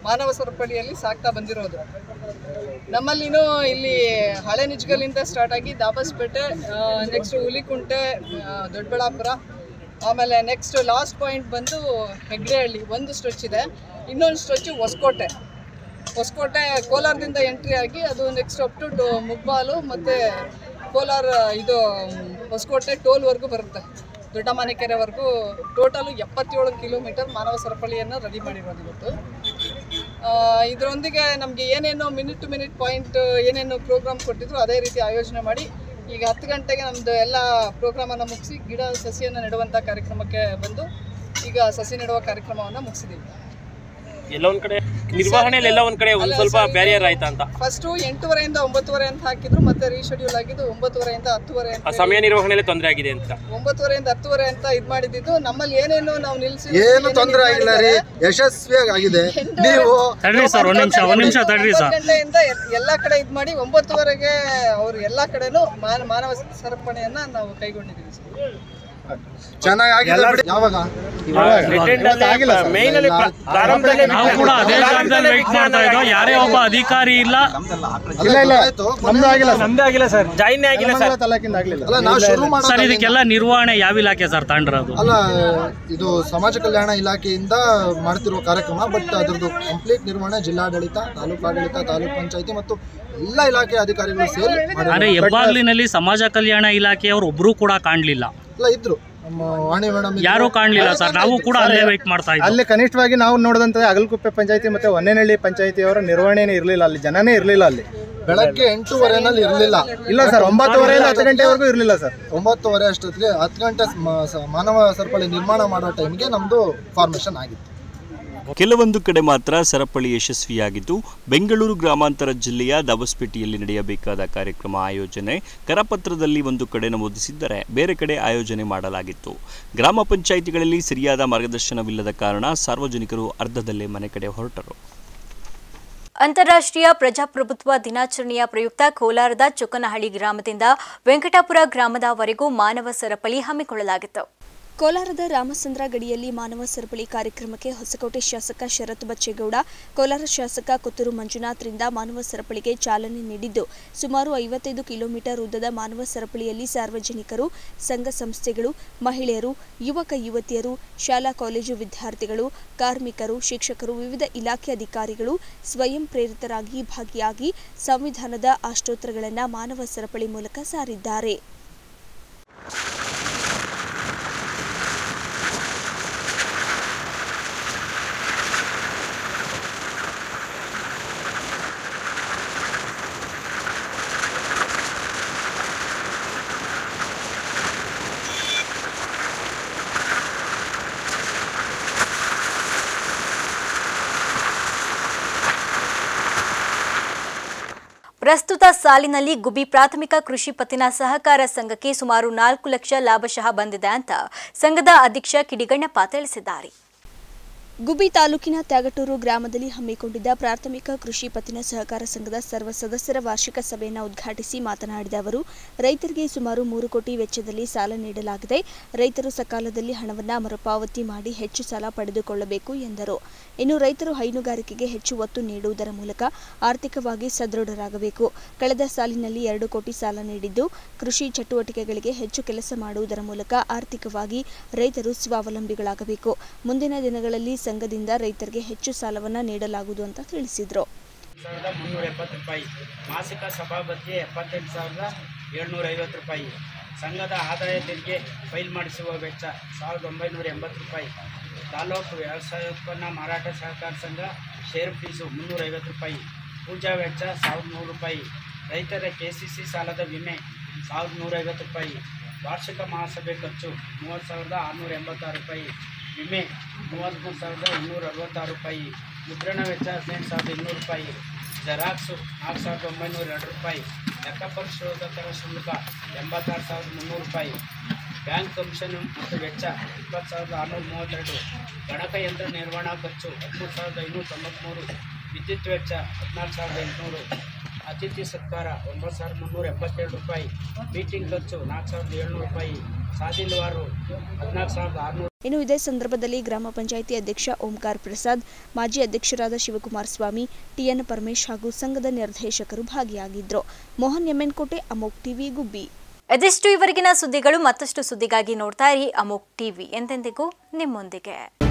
ಮಾನವ ಸರಪಳಿಯಲ್ಲಿ ಸಾಕ್ತಾ ಬಂದಿರೋದು ನಮ್ಮಲ್ಲಿನೂ ಇಲ್ಲಿ ಹಳೆ ನಿಜ್ಗಲಿಂದ ಸ್ಟಾರ್ಟ್ ಆಗಿ ದಾಬಸ್ಪೇಟೆ ನೆಕ್ಸ್ಟ್ ಹುಲಿಕುಂಟೆ ಆ, ದೊಡ್ಡಬಳ್ಳಾಪುರ ಆಮೇಲೆ ನೆಕ್ಸ್ಟ್ ಲಾಸ್ಟ್ ಪಾಯಿಂಟ್ ಬಂದು ಹೆಗ್ಡೆಹಳ್ಳಿ ಒಂದು ಸ್ಟ್ರೆಚ್ ಇದೆ ಇನ್ನೊಂದು ಸ್ಟ್ರೆಚ್ ಹೊಸಕೋಟೆ ಹೊಸಕೋಟೆ ಕೋಲಾರದಿಂದ ಎಂಟ್ರಿ ಆಗಿ ಅದು ನೆಕ್ಸ್ಟ್ ಅಪ್ ಟು ಮುಗ್ಬಾಲು ಮತ್ತು ಕೋಲಾರ ಇದು ಮ್, ಹೊಸಕೋಟೆ ಟೋಲ್ವರೆಗೂ ಬರುತ್ತೆ ದೊಡ್ಡ ಮನೆಕೆರೆವರೆಗೂ ಟೋಟಲು ಎಪ್ಪತ್ತೇಳು ಕಿಲೋಮೀಟರ್ ಮಾನವ ಸರಪಳಿಯನ್ನು ರೆಡಿ ಮಾಡಿರೋದು ಇವತ್ತು ಆ, ಇದರೊಂದಿಗೆ ನಮಗೆ ಏನೇನು ಮಿನಿಟ್ ಟು ಮಿನಿಟ್ ಪಾಯಿಂಟ್ ಏನೇನು ಪ್ರೋಗ್ರಾಮ್ ಕೊಟ್ಟಿದ್ರು ಅದೇ ರೀತಿ ಆಯೋಜನೆ ಮಾಡಿ ಈಗ ಹತ್ತು ಗಂಟೆಗೆ ನಮ್ಮದು ಎಲ್ಲ ಪ್ರೋಗ್ರಾಮನ್ನು ಮುಗಿಸಿ ಗಿಡ ಸಸಿಯನ್ನು ನೆಡುವಂಥ ಕಾರ್ಯಕ್ರಮಕ್ಕೆ ಬಂದು ಈಗ ಸಸಿ ನೆಡುವ ಕಾರ್ಯಕ್ರಮವನ್ನು ಮುಗಿಸಿದ್ದೀವಿ ಎಲ್ಲ ಒಂದ್ ಕಡೆ ನಿರ್ವಹಣೆಯಲ್ಲಿ ಎಲ್ಲ ಒಂದ್ ಕಡೆ ಒಂದ್ ಸ್ವಲ್ಪ ಬ್ಯಾರಿಯರ್ ಆಯ್ತಾ ಅಂತ ಫಸ್ಟು ಎಂಟೂವರೆಯಿಂದ ಒಂಬತ್ತುವರೆ ಅಂತ ಹಾಕಿದ್ರು ಮತ್ತೆ ರೀಶೆಡ್ಯೂಲ್ ಆಗಿದ್ದು ಒಂಬತ್ತುವರೆಯಿಂದ ಹತ್ತುವರೆ ಆ ಅಂತ ಸಮಯ ನಿರ್ವಹಣೆಯಲ್ಲಿ ತೊಂದರೆ ಆಗಿದೆ ಅಂತ ಒಂಬತ್ತುವರೆಯಿಂದ ಹತ್ತುವರೆ ಅಂತ ಇದು ಮಾಡಿದ್ದು ನಮ್ಮಲ್ಲಿ ಏನೇನು ನಾವು ನಿಲ್ಸಿ ಏನು ತೊಂದರೆ ಆಗಿಲ್ಲ ರೀ ಯಶಸ್ವಿಯಾಗಿ ಆಗಿದೆ ನೀವು ತಡ್ರಿ ಸರ್ ಒಂದ್ ನಿಮಿಷ ಒಂದ್ ನಿಮಿಷ ತಡ್ರಿ ಸರ್ ಗಂಟೆಯಿಂದ ಎಲ್- ಎಲ್ಲಾ ಕಡೆ ಇದು ಮಾಡಿ ಒಂಬತ್ತುವರೆಗೆ ಅವರು ಎಲ್ಲಾ ಕಡೆನೂ ಮಾನ- ಮಾನವ ಸರಪಣಿಯನ್ನ ನಾವು ಕೈಗೊಂಡಿದ್ದೀವಿ ಸರ್. ಚೆನ್ನಾಗಿ ಆಗಿದೆ ಬಿಡಿ. ಯಾವಾಗ ಆಗಿಲ್ಲ ಸರ್. ಮೇನ್ ಅಲ್ಲಿ ಪ್ರ- ಪ್ರಾರಂಭದಲ್ಲಿ ನಾವು ಕೂಡ ಅದೇ ಜಾಗದಲ್ಲಿ ವೆಯ್ಟ್ ಮಾಡ್ತಾ ಇದ್ದೋ ಯಾರೇ ಒಬ್ಬ ಅಧಿಕಾರಿ ಇಲ್ಲ ಇಲ್ಲ ಇಲ್ಲ ನಮ್ದು ಆಗಿಲ್ಲ ಸರ್. ನಮ್ದೇ ಆಗಿಲ್ಲ ಸರ್ ಜಾಯಿನ್ ಆಗಿಲ್ಲ ಸರ್ ನೆಲಮಂಗಲ ತಾಲೂಕಿಂದ ಆಗ್ಲಿಲ್ಲ ಅಲ್ಲ ನಾವು ಶುರು ಮಾಡೋದು ಸರ್ ಇದಕ್ಕೆಲ್ಲ ನಿರ್ವಹಣೆ ಯಾವ ಇಲಾಖೆ ಸರ್ ತಾಂಡಿರೋದು ಅಲ್ಲ ಇದು ಸಮಾಜ ಕಲ್ಯಾಣ ಇಲಾಖೆಯಿಂದ ಮಾಡ್ತಿರುವ ಕಾರ್ಯಕ್ರಮ ಬಟ್ ಅದ್ರದ್ದು ಕಂಪ್ಲೀಟ್ ನಿರ್ವಹಣೆ ಜಿಲ್ಲಾಡಳಿತ ತಾಲೂಕು ಆಡಳಿತ ತಾಲೂಕು ಪಂಚಾಯತಿ ಮತ್ತು ಎಲ್ಲ ಇಲಾಖೆ ಅಧಿಕಾರಿಗಳು ಸೇರಿ ಮಾಡಿರೋದು. ಆದ್ರೆ ಹೆಬ್ಬಾಗ್ಲಿನಲ್ಲಿ ಸಮಾಜ ಕಲ್ಯಾಣ ಇಲಾಖೆಯವರು ಒಬ್ರು ಕೂಡ ಕಾಣ್ಲಿಲ್ಲ ಇಲ್ಲ ಇದ್ರು ನಮ್ಮ ವಾಣಿ ಮೇಡಮ್ ಯಾರೂ ಕಾಣ್ಲಿಲ್ಲ ಸರ್ ನಾವು ಕೂಡ ಅಲ್ಲೇ ವೆಯ್ಟ್ ಮಾಡ್ತಾ ಇದ್ದೀವಿ ಅಲ್ಲಿ ಕನಿಷ್ಠವಾಗಿ ನಾವು ನೋಡಿದಂತೆ ಅಗಲಕುಪ್ಪೆ ಪಂಚಾಯತಿ ಮತ್ತೆ ಹೊನ್ನೇನಹಳ್ಳಿ ಪಂಚಾಯತಿಯವರ ನಿರ್ವಹಣೆನೇ ಇರಲಿಲ್ಲ ಅಲ್ಲಿ ಜನನೇ ಇರಲಿಲ್ಲ ಅಲ್ಲಿ ಬೆಳಗ್ಗೆ ಎಂಟೂವರೆನಲ್ಲಿ ಇರಲಿಲ್ಲ ಇಲ್ಲ ಸರ್ ಒಂಬತ್ತುವರೆಯಿಂದ ಹತ್ತು ಗಂಟೆವರೆಗೂ ಇರಲಿಲ್ಲ ಸರ್ ಒಂಬತ್ತುವರೆ ಅಷ್ಟೊತ್ತಿಗೆ ಹತ್ತು ಗಂಟೆ ಮ- ಸ- ಮಾನವ ಸರಪಳಿ ನಿರ್ಮಾಣ ಮಾಡೋ ಟೈಮ್ಗೆ ನಮ್ಮದು ಫಾರ್ಮೇಷನ್ ಆಗಿತ್ತು ಕೆಲವೊಂದು ಕಡೆ ಮಾತ್ರ ಸರಪಳಿ ಯಶಸ್ವಿಯಾಗಿದ್ದು ಬೆಂಗಳೂರು ಗ್ರಾಮಾಂತರ ಜಿಲ್ಲೆಯ ದಬಸ್ಪೇಟೆಯಲ್ಲಿ ನಡೆಯಬೇಕಾದ ಕಾರ್ಯಕ್ರಮ ಆಯೋಜನೆ ಕರಪತ್ರದಲ್ಲಿ ಒಂದು ಕಡೆ ನಮೂದಿಸಿದ್ದರೆ ಬೇರೆ ಕಡೆ ಆಯೋಜನೆ ಮಾಡಲಾಗಿತ್ತು ಗ್ರಾಮ ಪಂಚಾಯಿತಿಗಳಲ್ಲಿ ಸರಿಯಾದ ಮಾರ್ಗದರ್ಶನವಿಲ್ಲದ ಕಾರಣ ಸಾರ್ವಜನಿಕರು ಅರ್ಧದಲ್ಲೇ ಮನೆ ಕಡೆ ಹೊರಟರು ಅಂತಾರಾಷ್ಟ್ರೀಯ ಪ್ರಜಾಪ್ರಭುತ್ವ ದಿನಾಚರಣೆಯ ಪ್ರಯುಕ್ತ ಕೋಲಾರದ ಚೊಕ್ಕನಹಳ್ಳಿ ಗ್ರಾಮದಿಂದ ವೆಂಕಟಾಪುರ ಗ್ರಾಮದವರೆಗೂ ಮಾನವ ಸರಪಳಿ ಹಮ್ಮಿಕೊಳ್ಳಲಾಗಿತ್ತು ಕೋಲಾರದ ರಾಮಚಂದ್ರ ಗಡಿಯಲ್ಲಿ ಮಾನವ ಸರಪಳಿ ಕಾರ್ಯಕ್ರಮಕ್ಕೆ ಹೊಸಕೋಟೆ ಶಾಸಕ ಶರತ್ ಬಚ್ಚೇಗೌಡ ಕೋಲಾರ ಶಾಸಕ ಕೊತ್ತೂರು ಮಂಜುನಾಥ್ರಿಂದ ಮಾನವ ಸರಪಳಿಗೆ ಚಾಲನೆ ನೀಡಿದ್ದು ಸುಮಾರು ಐವತ್ತೈದು ಕಿಲೋಮೀಟರ್ ಉದ್ದದ ಮಾನವ ಸರಪಳಿಯಲ್ಲಿ ಸಾರ್ವಜನಿಕರು ಸಂಘ ಸಂಸ್ಥೆಗಳು ಮಹಿಳೆಯರು ಯುವಕ ಯುವತಿಯರು ಶಾಲಾ ಕಾಲೇಜು ವಿದ್ಯಾರ್ಥಿಗಳು ಕಾರ್ಮಿಕರು ಶಿಕ್ಷಕರು ವಿವಿಧ ಇಲಾಖೆ ಅಧಿಕಾರಿಗಳು ಸ್ವಯಂ ಪ್ರೇರಿತರಾಗಿ ಭಾಗಿಯಾಗಿ ಸಂವಿಧಾನದ ಅಷ್ಟೋತ್ತರಗಳನ್ನು ಮಾನವ ಸರಪಳಿ ಮೂಲಕ ಸಾರಿದ್ದಾರೆ ಪ್ರಸ್ತುತ ಸಾಲಿನಲ್ಲಿ ಗುಬಿ ಪ್ರಾಥಮಿಕ ಕೃಷಿ ಪತ್ತಿನ ಸಹಕಾರ ಸಂಘಕ್ಕೆ ಸುಮಾರು ನಾಲ್ಕು ಲಕ್ಷ ಲಾಭಶಃ ಬಂದಿದೆ ಅಂತ ಸಂಘದ ಅಧ್ಯಕ್ಷ ಕಿಡಿಗಣ್ಣಪ್ಪ ತಿಳಿಸಿದ್ದಾರೆ ಗುಬ್ಬಿ ತಾಲೂಕಿನ ತ್ಯಾಗಟೂರು ಗ್ರಾಮದಲ್ಲಿ ಹಮ್ಮಿಕೊಂಡಿದ್ದ ಪ್ರಾಥಮಿಕ ಕೃಷಿ ಪತ್ತಿನ ಸಹಕಾರ ಸಂಘದ ಸರ್ವ ಸದಸ್ಯರ ವಾರ್ಷಿಕ ಸಭೆಯನ್ನು ಉದ್ಘಾಟಿಸಿ ಮಾತನಾಡಿದ ಅವರು ರೈತರಿಗೆ ಸುಮಾರು ಮೂರು ಕೋಟಿ ವೆಚ್ಚದಲ್ಲಿ ಸಾಲ ನೀಡಲಾಗಿದೆ ರೈತರು ಸಕಾಲದಲ್ಲಿ ಹಣವನ್ನು ಮರುಪಾವತಿ ಮಾಡಿ ಹೆಚ್ಚು ಸಾಲ ಪಡೆದುಕೊಳ್ಳಬೇಕು ಎಂದರು ಇನ್ನು ರೈತರು ಹೈನುಗಾರಿಕೆಗೆ ಹೆಚ್ಚು ಒತ್ತು ನೀಡುವುದರ ಮೂಲಕ ಆರ್ಥಿಕವಾಗಿ ಸದೃಢರಾಗಬೇಕು ಕಳೆದ ಸಾಲಿನಲ್ಲಿ ಎರಡು ಕೋಟಿ ಸಾಲ ನೀಡಿದ್ದು ಕೃಷಿ ಚಟುವಟಿಕೆಗಳಿಗೆ ಹೆಚ್ಚು ಕೆಲಸ ಮಾಡುವುದರ ಮೂಲಕ ಆರ್ಥಿಕವಾಗಿ ರೈತರು ಸ್ವಾವಲಂಬಿಗಳಾಗಬೇಕು ಮುಂದಿನ ದಿನಗಳಲ್ಲಿ ಸಂಘದಿಂದ ರೈತರಿಗೆ ಹೆಚ್ಚು ಸಾಲವನ್ನು ನೀಡಲಾಗುವುದು ಅಂತ ತಿಳಿಸಿದರು ಸಾವಿರದ ಮುನ್ನೂರ ಎಪ್ಪತ್ತು ರೂಪಾಯಿ ಮಾಸಿಕ ಸಭಾಪತಿ ಎಪ್ಪತ್ತೆಂಟು ಸಾವಿರದ ಏಳ್ನೂರ ಐವತ್ತು ರೂಪಾಯಿ ಸಂಘದ ಆದಾಯ ತೆರಿಗೆ ಫೈಲ್ ಮಾಡಿಸುವ ವೆಚ್ಚ ಸಾವಿರದ ಒಂಬೈನೂರ ಎಂಬತ್ತು ರೂಪಾಯಿ ತಾಲೂಕು ವ್ಯವಸಾಯೋತ್ಪನ್ನ ಮಾರಾಟ ಸಹಕಾರ ಸಂಘ ಶೇರ್ ಫೀಸು ಮುನ್ನೂರ ಐವತ್ತು ರೂಪಾಯಿ ಪೂಜಾ ವೆಚ್ಚ ಸಾವಿರದ ನೂರು ರೂಪಾಯಿ ರೈತರ ಕೆ ಸಿ ಸಿ ಸಾಲದ ವಿಮೆ ಸಾವಿರದ ನೂರೈವತ್ತು ರೂಪಾಯಿ ವಾರ್ಷಿಕ ಮಹಾಸಭೆ ಖರ್ಚು ಮೂವತ್ತು ಸಾವಿರದ ಆರುನೂರ ಎಂಬತ್ತಾರು ರೂಪಾಯಿ ವಿಮೆ ಮೂವತ್ತ್ಮೂರು ಸಾವಿರದ ಇನ್ನೂರ ಅರವತ್ತಾರು ರೂಪಾಯಿ ಮುದ್ರಣ ವೆಚ್ಚ ಹದಿನೆಂಟು ಸಾವಿರದ ಇನ್ನೂರು ರೂಪಾಯಿ ಜೆರಾಕ್ಸು ನಾಲ್ಕು ಸಾವಿರದ ಒಂಬೈನೂರ ಎರಡು ರೂಪಾಯಿ ಲೆಕ್ಕ ಪರಿಶೋಧಕರ ಶುಲ್ಕ ಎಂಬತ್ತಾರು ಸಾವಿರದ ಮುನ್ನೂರು ರೂಪಾಯಿ ಬ್ಯಾಂಕ್ ಕಮಿಷನ್ ಮತ್ತು ವೆಚ್ಚ ಇಪ್ಪತ್ತು ಸಾವಿರದ ಆರುನೂರ ಮೂವತ್ತೆರಡು ಗಣಕಯಂತ್ರ ನಿರ್ವಹಣಾ ಖರ್ಚು ಹದಿಮೂರು ಸಾವಿರದ ಐನೂರ ತೊಂಬತ್ತ್ಮೂರು ವಿದ್ಯುತ್ ವೆಚ್ಚ ಹದಿನಾಲ್ಕು ಸಾವಿರದ ಎಂಟುನೂರು ಅತಿಥಿ ಸತ್ಕಾರ ಒಂಬತ್ತು ಸಾವಿರದ ಮುನ್ನೂರ ಎಂಬತ್ತೆರಡು ರೂಪಾಯಿ ಮೀಟಿಂಗ್ ಖರ್ಚು ನಾಲ್ಕು ಸಾವಿರದ ಏಳ್ನೂರು ರೂಪಾಯಿ ಸಾದಿಲ್ವಾರು ಹದಿನಾಲ್ಕು ಸಾವಿರದ ಆರುನೂರು ಇನ್ನು ಇದೇ ಸಂದರ್ಭದಲ್ಲಿ ಗ್ರಾಮ ಪಂಚಾಯಿತಿ ಅಧ್ಯಕ್ಷ ಓಂಕಾರ್ ಪ್ರಸಾದ್ ಮಾಜಿ ಅಧ್ಯಕ್ಷರಾದ ಶಿವಕುಮಾರ ಸ್ವಾಮಿ ಟಿಎನ್ ಪರಮೇಶ್ ಹಾಗೂ ಸಂಘದ ನಿರ್ದೇಶಕರು ಭಾಗಿಯಾಗಿದ್ದರು ಮೋಹನ್ ಎಮ್ಮೆನ್ಕೋಟೆ ಅಮೋಕ್ ಟಿವಿ ಗುಬ್ಬಿ ಇದಿಷ್ಟು ಇವರೆಗಿನ ಸುದ್ದಿಗಳು ಮತ್ತಷ್ಟು ಸುದ್ದಿಗಾಗಿ ನೋಡ್ತಾ ಇರಿ ಅಮೋಕ್ ಟಿವಿ ಎಂದೆಂದಿಗೂ ನಿಮ್ಮೊಂದಿಗೆ